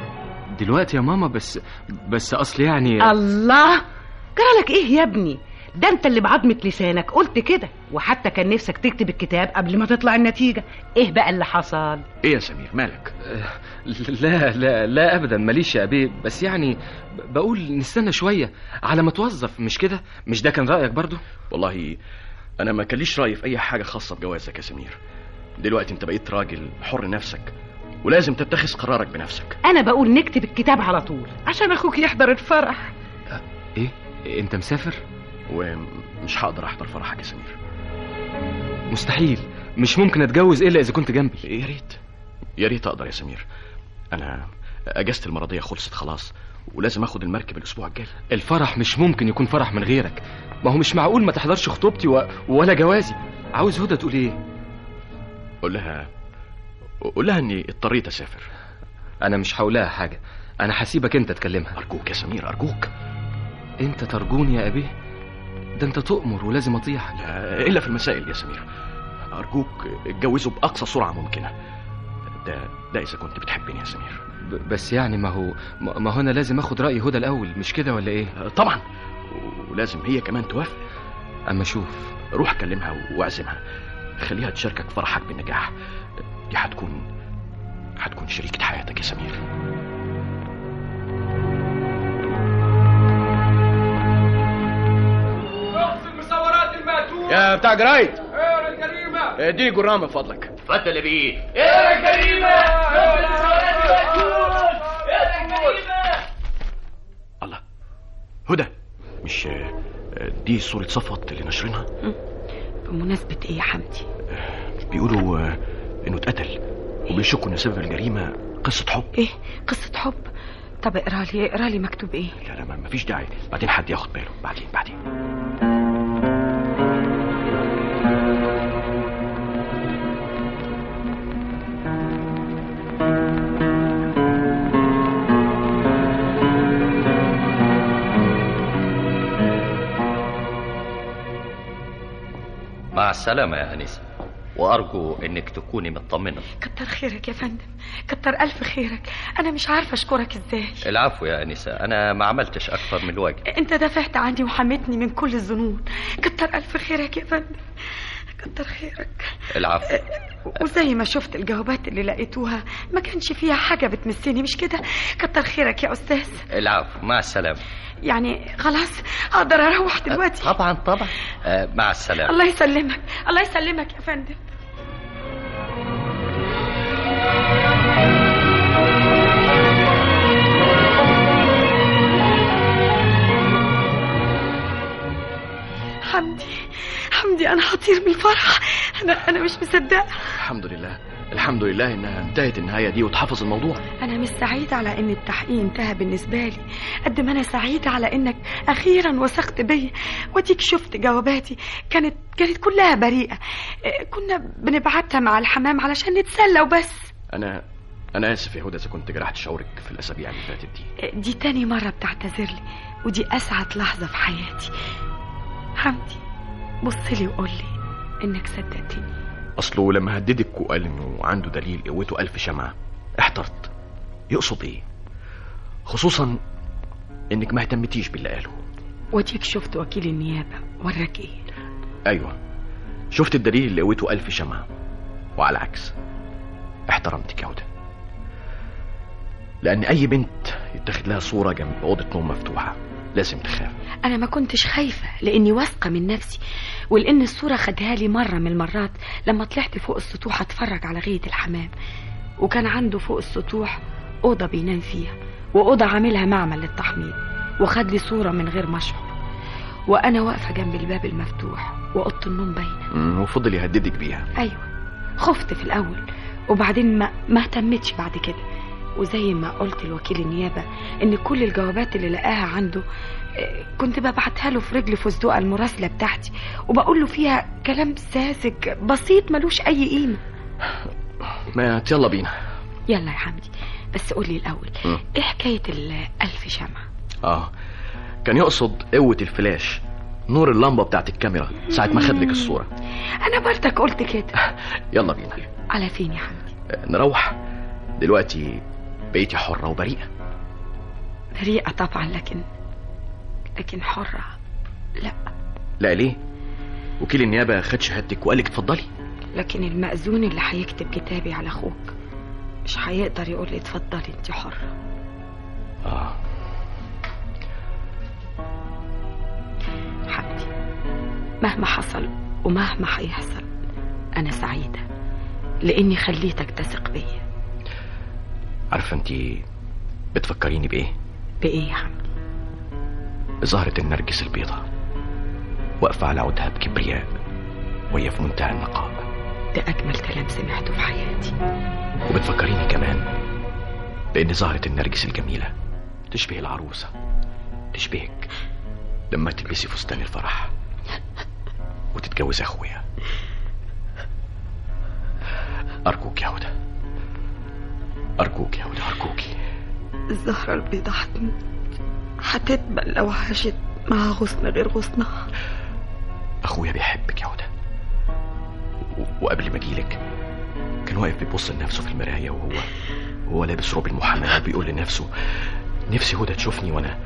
دلوقتي يا ماما بس بس اصل يعني الله جرالك ايه يا ابني ده انت اللي بعظمة لسانك قلت كده وحتى كان نفسك تكتب الكتاب قبل ما تطلع النتيجة ايه بقى اللي حصل ايه يا سمير مالك لا لا لا ابدا ماليش يا ابي بس يعني ب- بقول نستنى شويه على ما توظف مش كده مش ده كان رايك برضو والله انا ما كان ليش راي في اي حاجه خاصه بجوازك يا سمير دلوقتي انت بقيت راجل حر نفسك ولازم تتخذ قرارك بنفسك انا بقول نكتب الكتاب على طول عشان اخوك يحضر الفرح ايه انت مسافر ومش هقدر احضر فرحك يا سمير مستحيل مش ممكن اتجوز الا اذا كنت جنبي يا ريت يا ريت اقدر يا سمير انا اجازتي المرضيه خلصت خلاص ولازم اخد المركب الاسبوع الجاي الفرح مش ممكن يكون فرح من غيرك ما هو مش معقول ما تحضرش خطوبتي و... ولا جوازي عاوز هدى تقول ايه قول لها قول لها اني اضطريت اسافر انا مش هقولها حاجه انا هسيبك انت تكلمها ارجوك يا سمير ارجوك انت ترجوني يا ابي ده انت تؤمر ولازم اطيع لا الا في المسائل يا سمير ارجوك اتجوزوا باقصى سرعه ممكنه ده ده اذا كنت بتحبني يا سمير ب... بس يعني ما هو ما ما هو انا لازم اخد راي هدى الاول مش كده ولا ايه طبعا ولازم هي كمان توافق اما شوف روح كلمها واعزمها خليها تشاركك فرحك بالنجاح دي هتكون هتكون شريكة حياتك يا سمير المصورات الماتون يا بتاع جرايد ايه الجريمة اديني جرام من فضلك اتفضل يا بيه ايه الجريمة ايه المصورات الماتون ايه الجريمة الله هدى مش آه، دي صورة صفوت اللي نشرينها بمناسبة ايه يا حمدي بيقولوا آه، انه اتقتل وبيشكوا ان سبب الجريمة قصة حب ايه قصة حب طب اقرا لي اقرا لي مكتوب ايه لا لا ما- مفيش داعي بعدين حد ياخد باله بعدين بعدين مع السلامة يا أنسة وأرجو إنك تكوني مطمنة كتر خيرك يا فندم كتر ألف خيرك أنا مش عارفة أشكرك إزاي العفو يا أنسة أنا ما عملتش أكتر من الواجب أنت دافعت عني وحميتني من كل الظنون كتر ألف خيرك يا فندم كتر خيرك العفو وزي ما شفت الجوابات اللي لقيتوها ما كانش فيها حاجة بتمسني مش كده كتر خيرك يا أستاذ العفو مع السلامة يعني خلاص أقدر أروح دلوقتي طبعا طبعا آه، مع السلامة الله يسلمك الله يسلمك يا فندم حمدي حمدي انا هطير من الفرح انا انا مش مصدقه الحمد لله الحمد لله انها انتهت النهاية دي وتحفظ الموضوع انا مش سعيده على ان التحقيق انتهى بالنسبه لي قد ما انا سعيده على انك اخيرا وثقت بيا واديك شفت جواباتي كانت كانت كلها بريئه إيه، كنا بنبعتها مع الحمام علشان نتسلى وبس انا انا اسف يا هدى اذا كنت جرحت شعورك في الاسابيع اللي فاتت دي إيه، دي تاني مره بتعتذر لي ودي اسعد لحظه في حياتي حمدي بص لي وقول لي انك صدقتني اصله لما هددك وقال انه عنده دليل قوته ألف شمعة احترت يقصد ايه خصوصا انك ما اهتمتيش باللي قاله وديك شفت وكيل النيابة وراك ايه ايوه شفت الدليل اللي قوته ألف شمعة وعلى العكس احترمتك يا هدى لان اي بنت يتاخد لها صورة جنب اوضة نوم مفتوحة لازم تخاف انا ما كنتش خايفة لاني واثقة من نفسي ولان الصورة خدها لي مرة من المرات لما طلعت فوق السطوح اتفرج على غاية الحمام وكان عنده فوق السطوح أوضة بينام فيها وأوضة عاملها معمل للتحميض وخد لي صورة من غير ما أشعر وأنا واقفة جنب الباب المفتوح وأوضة النوم باينة مم، وفضل يهددك بيها أيوة خفت في الأول وبعدين ما ما اهتمتش بعد كده وزي ما قلت لوكيل النيابة إن كل الجوابات اللي لقاها عنده آه، كنت ببعتها له في رجل فستقة المراسلة بتاعتي وبقول له فيها كلام ساذج بسيط ملوش أي قيمة ما يلا بينا يلا يا حمدي بس قولي الأول مم. إيه حكاية الألف شمعة اه كان يقصد قوة الفلاش نور اللمبة بتاعت الكاميرا ساعة ما خدلك الصورة أنا برضك قلت كده يلا بينا على فين يا حمدي آه، نروح دلوقتي بقيتي حرة وبريئة بريئة طبعا لكن لكن حرة لا لا ليه وكيل النيابه خد شهادتك وقال لك اتفضلي لكن المأذون اللي هيكتب كتابي على اخوك مش هيقدر يقول لي اتفضلي انت حرة اه حمدي مهما حصل ومهما هيحصل انا سعيدة لاني خليتك تثق بيا عارفه انت بتفكريني بايه بايه يا حمدي بزهرة النرجس البيضاء واقفة على عودها بكبرياء وهي في منتهى النقاء ده اجمل كلام سمعته في حياتي وبتفكريني كمان بأن زهرة النرجس الجميلة تشبه العروسة تشبهك لما تلبسي فستان الفرح وتتجوز أخويا أرجوك يا هدى أرجوك يا هدى أرجوك الزهرة البيضاء هتموت هتدبل لو عاشت مع غصن غير غصنها أخويا بيحبك يا هدى و- وقبل ما أجيلك كان واقف بيبص لنفسه في المراية وهو وهو لابس روب المحاماة وبيقول لنفسه نفسي هدى تشوفني وأنا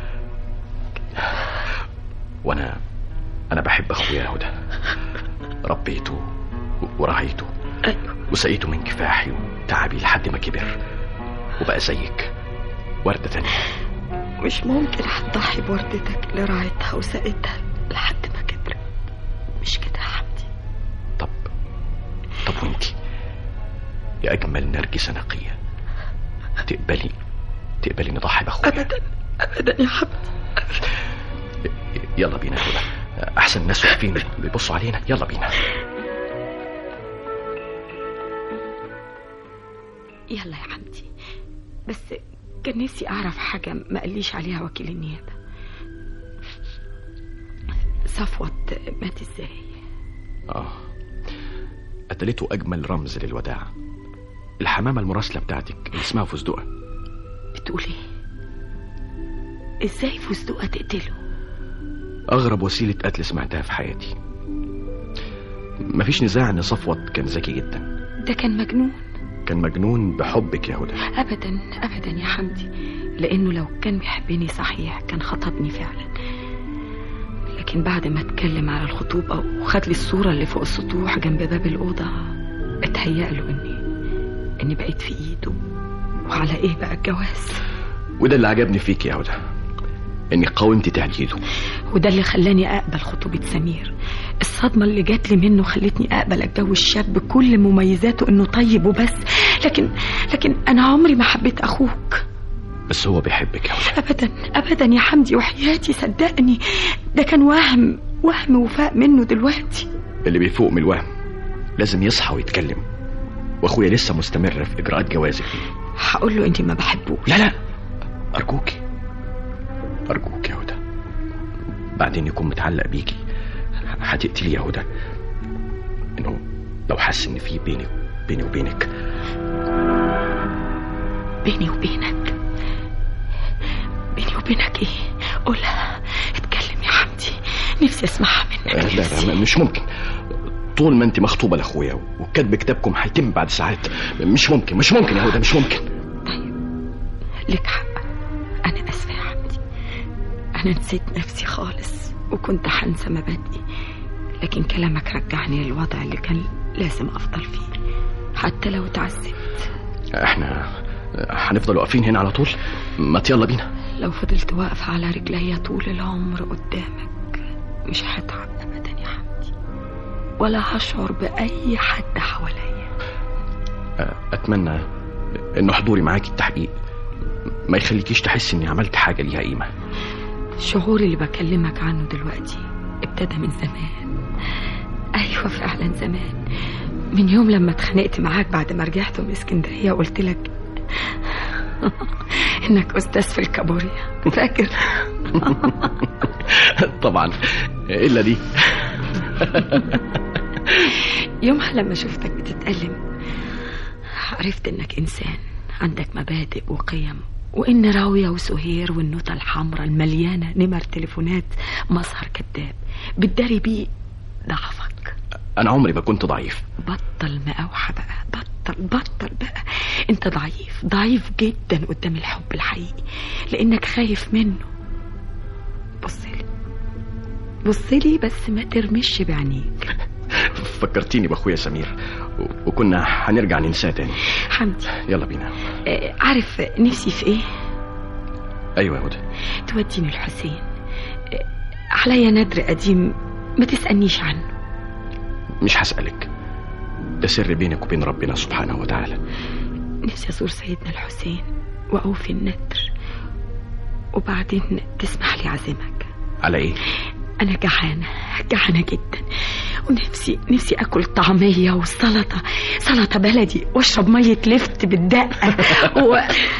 وأنا أنا بحب أخويا يا هدى ربيته و- ورعيته وسقيته من كفاحي وتعبي لحد ما كبر وبقى زيك وردة تانية مش ممكن هتضحي بوردتك اللي رعيتها وسقتها لحد ما كبرت مش كده يا حمدي طب وانتي يا أجمل نرجسة نقية تقبلي تقبلي نضحي بأخويا أبدا أبدا يا حمدي يلا بينا يا هدى أحسن الناس واقفين بيبصوا علينا يلا بينا يلا يا حمدي بس كان نفسي اعرف حاجة ما قاليش عليها وكيل النيابة صفوت مات ازاي آه قتلته أجمل رمز للوداع الحمامة المراسلة بتاعتك اللي اسمها فستقة بتقول ايه ازاي فستقة تقتله أغرب وسيلة قتل سمعتها في حياتي مفيش نزاع إن صفوت كان ذكي جدا ده كان مجنون كان مجنون بحبك يا هدى ابدا ابدا يا حمدي لانه لو كان بيحبني صحيح كان خطبني فعلا لكن بعد ما اتكلم على الخطوبة وخد لي الصورة اللي فوق السطوح جنب باب الأوضة اتهيأ له اني اني بقيت في ايده وعلى ايه بقى الجواز وده اللي عجبني فيك يا هدى إنك قاومتي تهديده وده اللي خلاني اقبل خطوبة سمير الصدمة اللي جات لي منه خلتني اقبل اتجوز شاب بكل مميزاته انه طيب وبس لكن لكن انا عمري ما حبيت اخوك بس هو بيحبك يا هدى ابدا ابدا يا حمدي وحياتي صدقني ده كان وهم وهم وفاء منه دلوقتي اللي بيفوق من الوهم لازم يصحى ويتكلم واخويا لسه مستمر في اجراءات جوازك هقول له انت ما بحبوش لا لا ارجوك ارجوك يا هدى بعدين يكون متعلق بيكي هتقتلي يا هدى انه لو حس ان في بيني بيني وبينك بيني وبينك بيني وبينك ايه قولها اتكلم يا حمدي نفسي اسمعها منك آه، لا لا مش ممكن طول ما انت مخطوبه لاخويا وكتب كتابكم هيتم بعد ساعات مش ممكن مش ممكن يا هدى مش ممكن لك حق انا اسفه يا حمدي انا نسيت نفسي خالص وكنت هنسى مبادئي لكن كلامك رجعني للوضع اللي كان لازم افضل فيه حتى لو تعذبت احنا هنفضل واقفين هنا على طول ما يلا بينا لو فضلت واقفة على رجليا طول العمر قدامك مش هتعب ابدا يا حمدي ولا هشعر باي حد حواليا اتمنى ان حضوري معاكي التحقيق ما يخليكيش تحسي اني عملت حاجه ليها قيمه الشعور اللي بكلمك عنه دلوقتي ابتدى من زمان ايوه فعلا زمان من يوم لما اتخانقت معاك بعد ما رجعت من اسكندريه وقلت لك انك استاذ في الكابوريا فاكر طبعا الا دي يومها لما شفتك بتتألم عرفت انك انسان عندك مبادئ وقيم وان راوية وسهير والنوتة الحمراء المليانة نمر تليفونات مظهر كذاب بتداري بيه ضعفك انا عمري ما كنت ضعيف بطل مقاوحة بقى بطل بطل بقى انت ضعيف ضعيف جدا قدام الحب الحقيقي لانك خايف منه بص لي بصلي بس ما ترمش بعينيك فكرتيني باخويا سمير و- وكنا هنرجع ننساه تاني حمدي يلا بينا آه، عارف نفسي في ايه ايوه يا هدى توديني الحسين آه، عليا ندر قديم ما تسألنيش عنه مش هسألك ده سر بينك وبين ربنا سبحانه وتعالى نفسي أزور سيدنا الحسين وأوفي النذر وبعدين تسمح لي أعزمك على ايه أنا جعانة جعانة جدا ونفسي نفسي أكل طعمية وسلطة سلطة بلدي وأشرب مية لفت بالدقة و...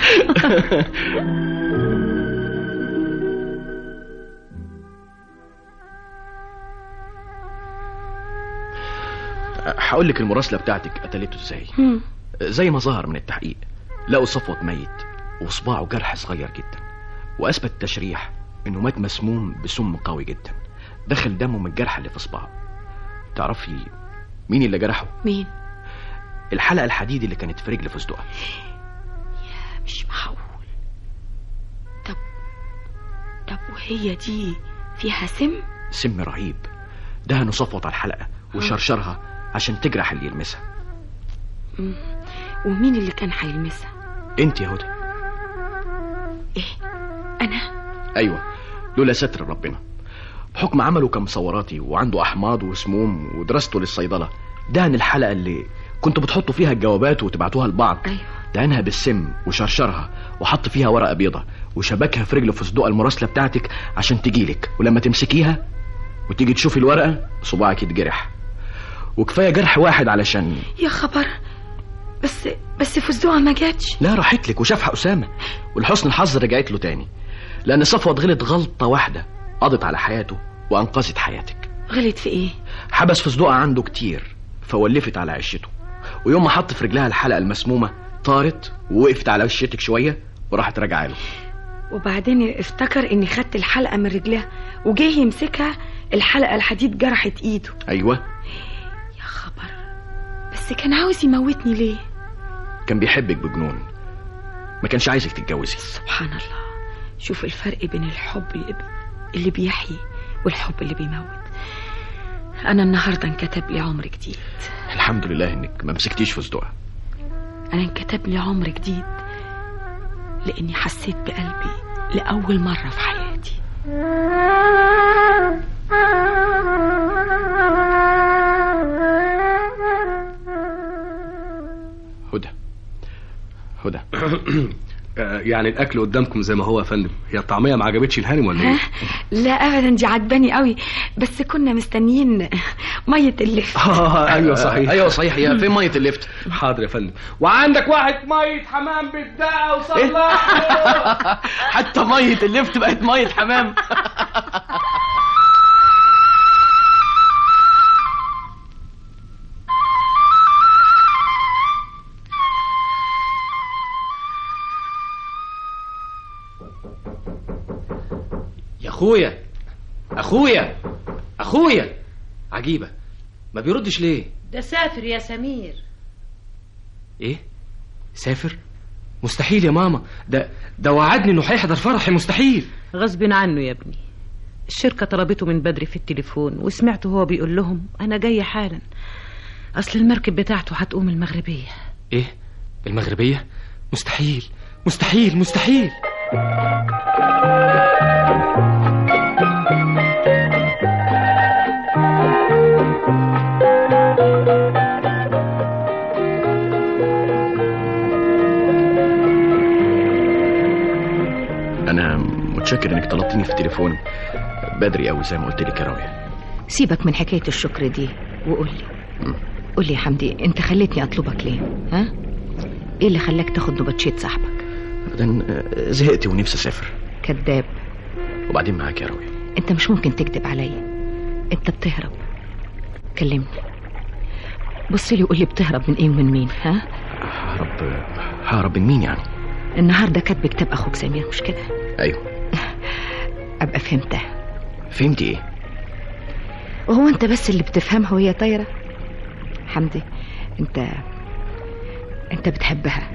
هقول لك المراسله بتاعتك قتلته ازاي هم. زي ما ظهر من التحقيق لقوا صفوت ميت وصباعه جرح صغير جدا واثبت التشريح انه مات مسموم بسم قوي جدا دخل دمه من الجرح اللي في صباعه تعرفي مين اللي جرحه مين الحلقه الحديد اللي كانت في رجل فستقه مش معقول طب طب وهي دي فيها سم سم رهيب دهنوا صفوت على الحلقه وشرشرها عشان تجرح اللي يلمسها مم. ومين اللي كان هيلمسها انت يا هدى ايه انا ايوه لولا ستر ربنا بحكم عمله كمصوراتي وعنده احماض وسموم ودراسته للصيدله دهن الحلقه اللي كنتوا بتحطوا فيها الجوابات وتبعتوها لبعض ايوه دهنها بالسم وشرشرها وحط فيها ورقه بيضه وشبكها في رجل فستق المراسله بتاعتك عشان تجيلك ولما تمسكيها وتيجي تشوفي الورقه صباعك يتجرح وكفايه جرح واحد علشان يا خبر بس بس فستقها ما جاتش لا راحت لك وشافها اسامه ولحسن الحظ رجعت له تاني لان صفوت غلط غلطه واحده قضت على حياته وانقذت حياتك غلط في ايه حبس فستقها عنده كتير فولفت على عشته ويوم ما حط في رجلها الحلقه المسمومه طارت ووقفت على وشتك شويه وراحت راجعه له وبعدين افتكر اني خدت الحلقه من رجلها وجه يمسكها الحلقه الحديد جرحت ايده ايوه يا خبر بس كان عاوز يموتني ليه كان بيحبك بجنون ما كانش عايزك تتجوزي سبحان الله شوف الفرق بين الحب اللي, بي... اللي بيحيي والحب اللي بيموت انا النهارده انكتب لي عمر جديد الحمد لله انك ما مسكتيش فستقها انا انكتب لي عمر جديد لاني حسيت بقلبي لاول مره في حياتي هدى هدى آه، يعني الاكل قدامكم زي ما هو يا فندم هي الطعميه ما عجبتش الهانم ولا ايه لا ابدا دي عجباني قوي بس كنا مستنيين ميه اللفت اه ايوه صحيح ايوه صحيح يا فين ميه اللفت حاضر يا فندم وعندك واحد ميه حمام بالدقه وصلحه حتى ميه اللفت بقت ميه حمام يا اخويا اخويا اخويا عجيبه ما بيردش ليه ده سافر يا سمير ايه سافر مستحيل يا ماما ده ده وعدني انه هيحضر فرحي مستحيل غصب عنه يا ابني الشركة طلبته من بدري في التليفون وسمعته هو بيقول لهم أنا جاي حالا أصل المركب بتاعته هتقوم المغربية ايه المغربيه مستحيل مستحيل مستحيل انا متشكر انك طلبتني في التليفون بدري قوي زي ما قلت لك يا راوية سيبك من حكاية الشكر دي وقول لي قول لي يا حمدي انت خليتني اطلبك ليه ها ايه اللي خلاك تاخد نبطشيت صاحبك بعدين آه، زهقت ونفسي اسافر كذاب وبعدين معاك يا راوية انت مش ممكن تكذب عليا انت بتهرب كلمني بص لي وقول لي بتهرب من ايه ومن مين ها ههرب ههرب من مين يعني النهارده كاتب كتاب اخوك سمير مش كده ايوه ابقى فهمتها فهمتي ايه وهو انت بس اللي بتفهمها وهي طايره حمدي انت انت بتحبها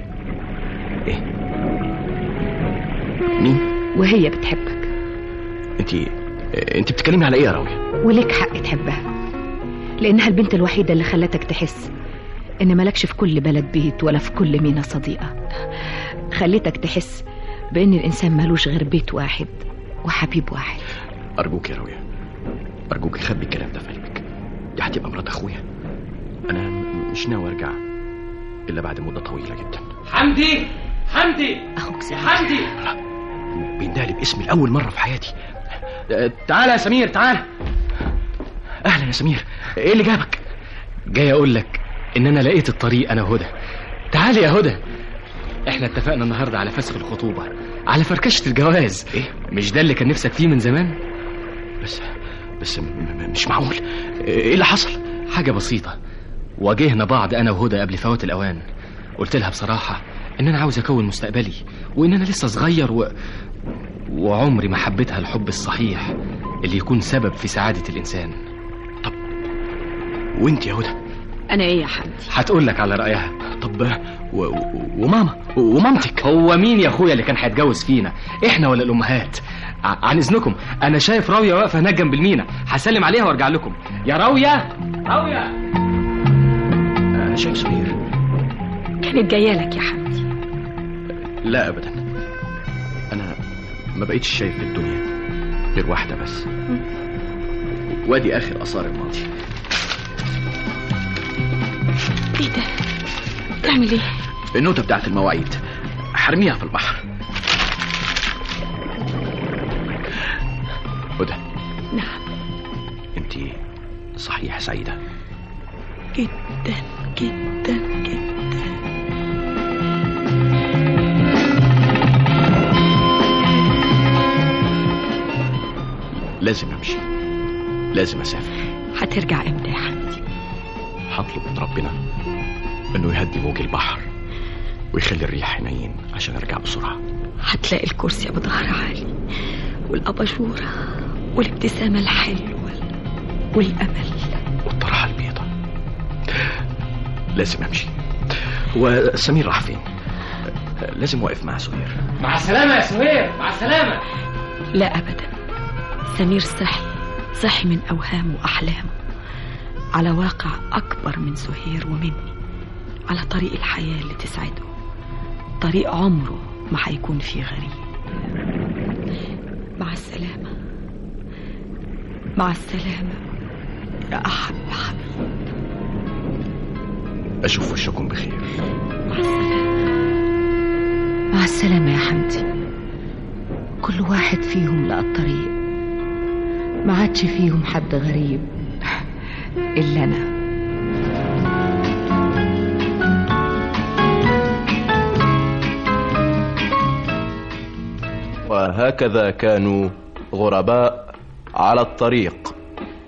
مين وهي بتحبك انت انت بتتكلمي على ايه يا راوية وليك حق تحبها لأنها البنت الوحيدة اللي خلتك تحس إن مالكش في كل بلد بيت ولا في كل مينا صديقة خلتك تحس بإن الإنسان مالوش غير بيت واحد وحبيب واحد ارجوك يا راوية ارجوك خبي الكلام ده في قلبك دي هتبقى مرات اخويا انا مش ناوي ارجع الا بعد مده طويله جدا حمدي حمدي أخوك يا حمدي بيندهلي باسمي لاول مره في حياتي آه، تعالى يا سمير تعالى اهلا يا سمير ايه اللي جابك جاي اقول لك ان انا لقيت الطريق انا وهدى تعالي يا هدى احنا اتفقنا النهارده على فسخ الخطوبه على فركشه الجواز ايه مش ده اللي كان نفسك فيه من زمان بس بس م- م- مش معقول ايه اللي حصل حاجه بسيطه واجهنا بعض انا وهدى قبل فوات الاوان قلت لها بصراحه ان انا عاوز اكون مستقبلي وان انا لسه صغير و... وعمري ما حبيتها الحب الصحيح اللي يكون سبب في سعاده الانسان وانت يا هدى أنا إيه يا حمدي هتقول لك على رايها طب و... و... وماما ومامتك هو مين يا اخويا اللي كان هيتجوز فينا احنا ولا الامهات ع- عن اذنكم انا شايف راويه واقفه هناك جنب المينا هسلم عليها وارجع لكم يا راويه راويه انا شايف سمير كانت جاية لك يا حمدي لا ابدا انا ما بقيتش شايف في الدنيا غير واحده بس وادي اخر اثار الماضي إيه ده تعمل إيه النوتة بتاعت المواعيد حرميها في البحر هدى نعم انت صحيح سعيدة جدا جدا جدا لازم امشي لازم اسافر هترجع امتى يا حمدي هطلب من ربنا انه يهدي موج البحر ويخلي الريح حنين عشان ارجع بسرعه هتلاقي الكرسي ابو ظهر عالي والاباجوره والابتسامه الحلوه والامل والطرحه البيضاء لازم امشي هو سمير راح فين لازم واقف مع سهير مع السلامه يا سهير مع السلامه لا ابدا سمير صحي صحي من اوهامه واحلامه على واقع اكبر من سهير ومني على طريق الحياه اللي تسعده طريق عمره ما هيكون فيه غريب مع السلامه مع السلامه يا احب حبيب اشوف وشكم بخير مع السلامه مع السلامة يا حمدي كل واحد فيهم لقى الطريق ما عادش فيهم حد غريب إلا أنا وهكذا كانوا غرباء على الطريق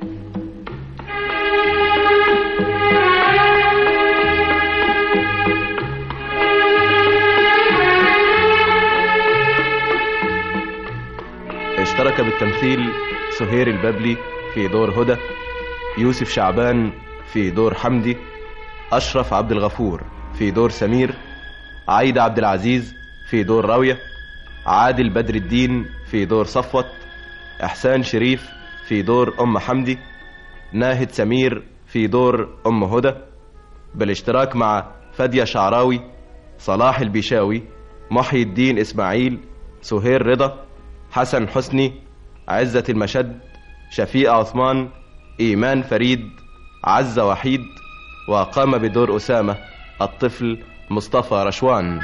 اشترك بالتمثيل سهير البابلي في دور هدى يوسف شعبان في دور حمدي أشرف عبد الغفور في دور سمير عايدة عبد العزيز في دور راوية عادل بدر الدين في دور صفوت إحسان شريف في دور أم حمدي ناهد سمير في دور أم هدى بالاشتراك مع فادية شعراوي صلاح البيشاوي محي الدين إسماعيل سهير رضا حسن حسني عزة المشد شفيقة عثمان إيمان فريد عزة وحيد وقام بدور أسامة الطفل مصطفى رشوان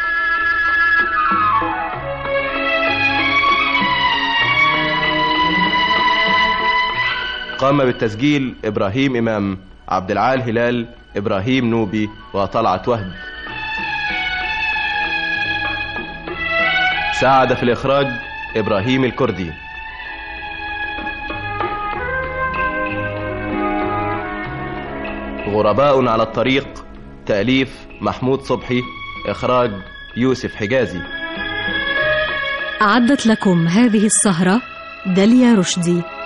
قام بالتسجيل إبراهيم إمام عبد العال هلال إبراهيم نوبي وطلعت وهب ساعد في الإخراج إبراهيم الكردي غرباء على الطريق تأليف محمود صبحي إخراج يوسف حجازي أعدت لكم هذه السهرة داليا رشدي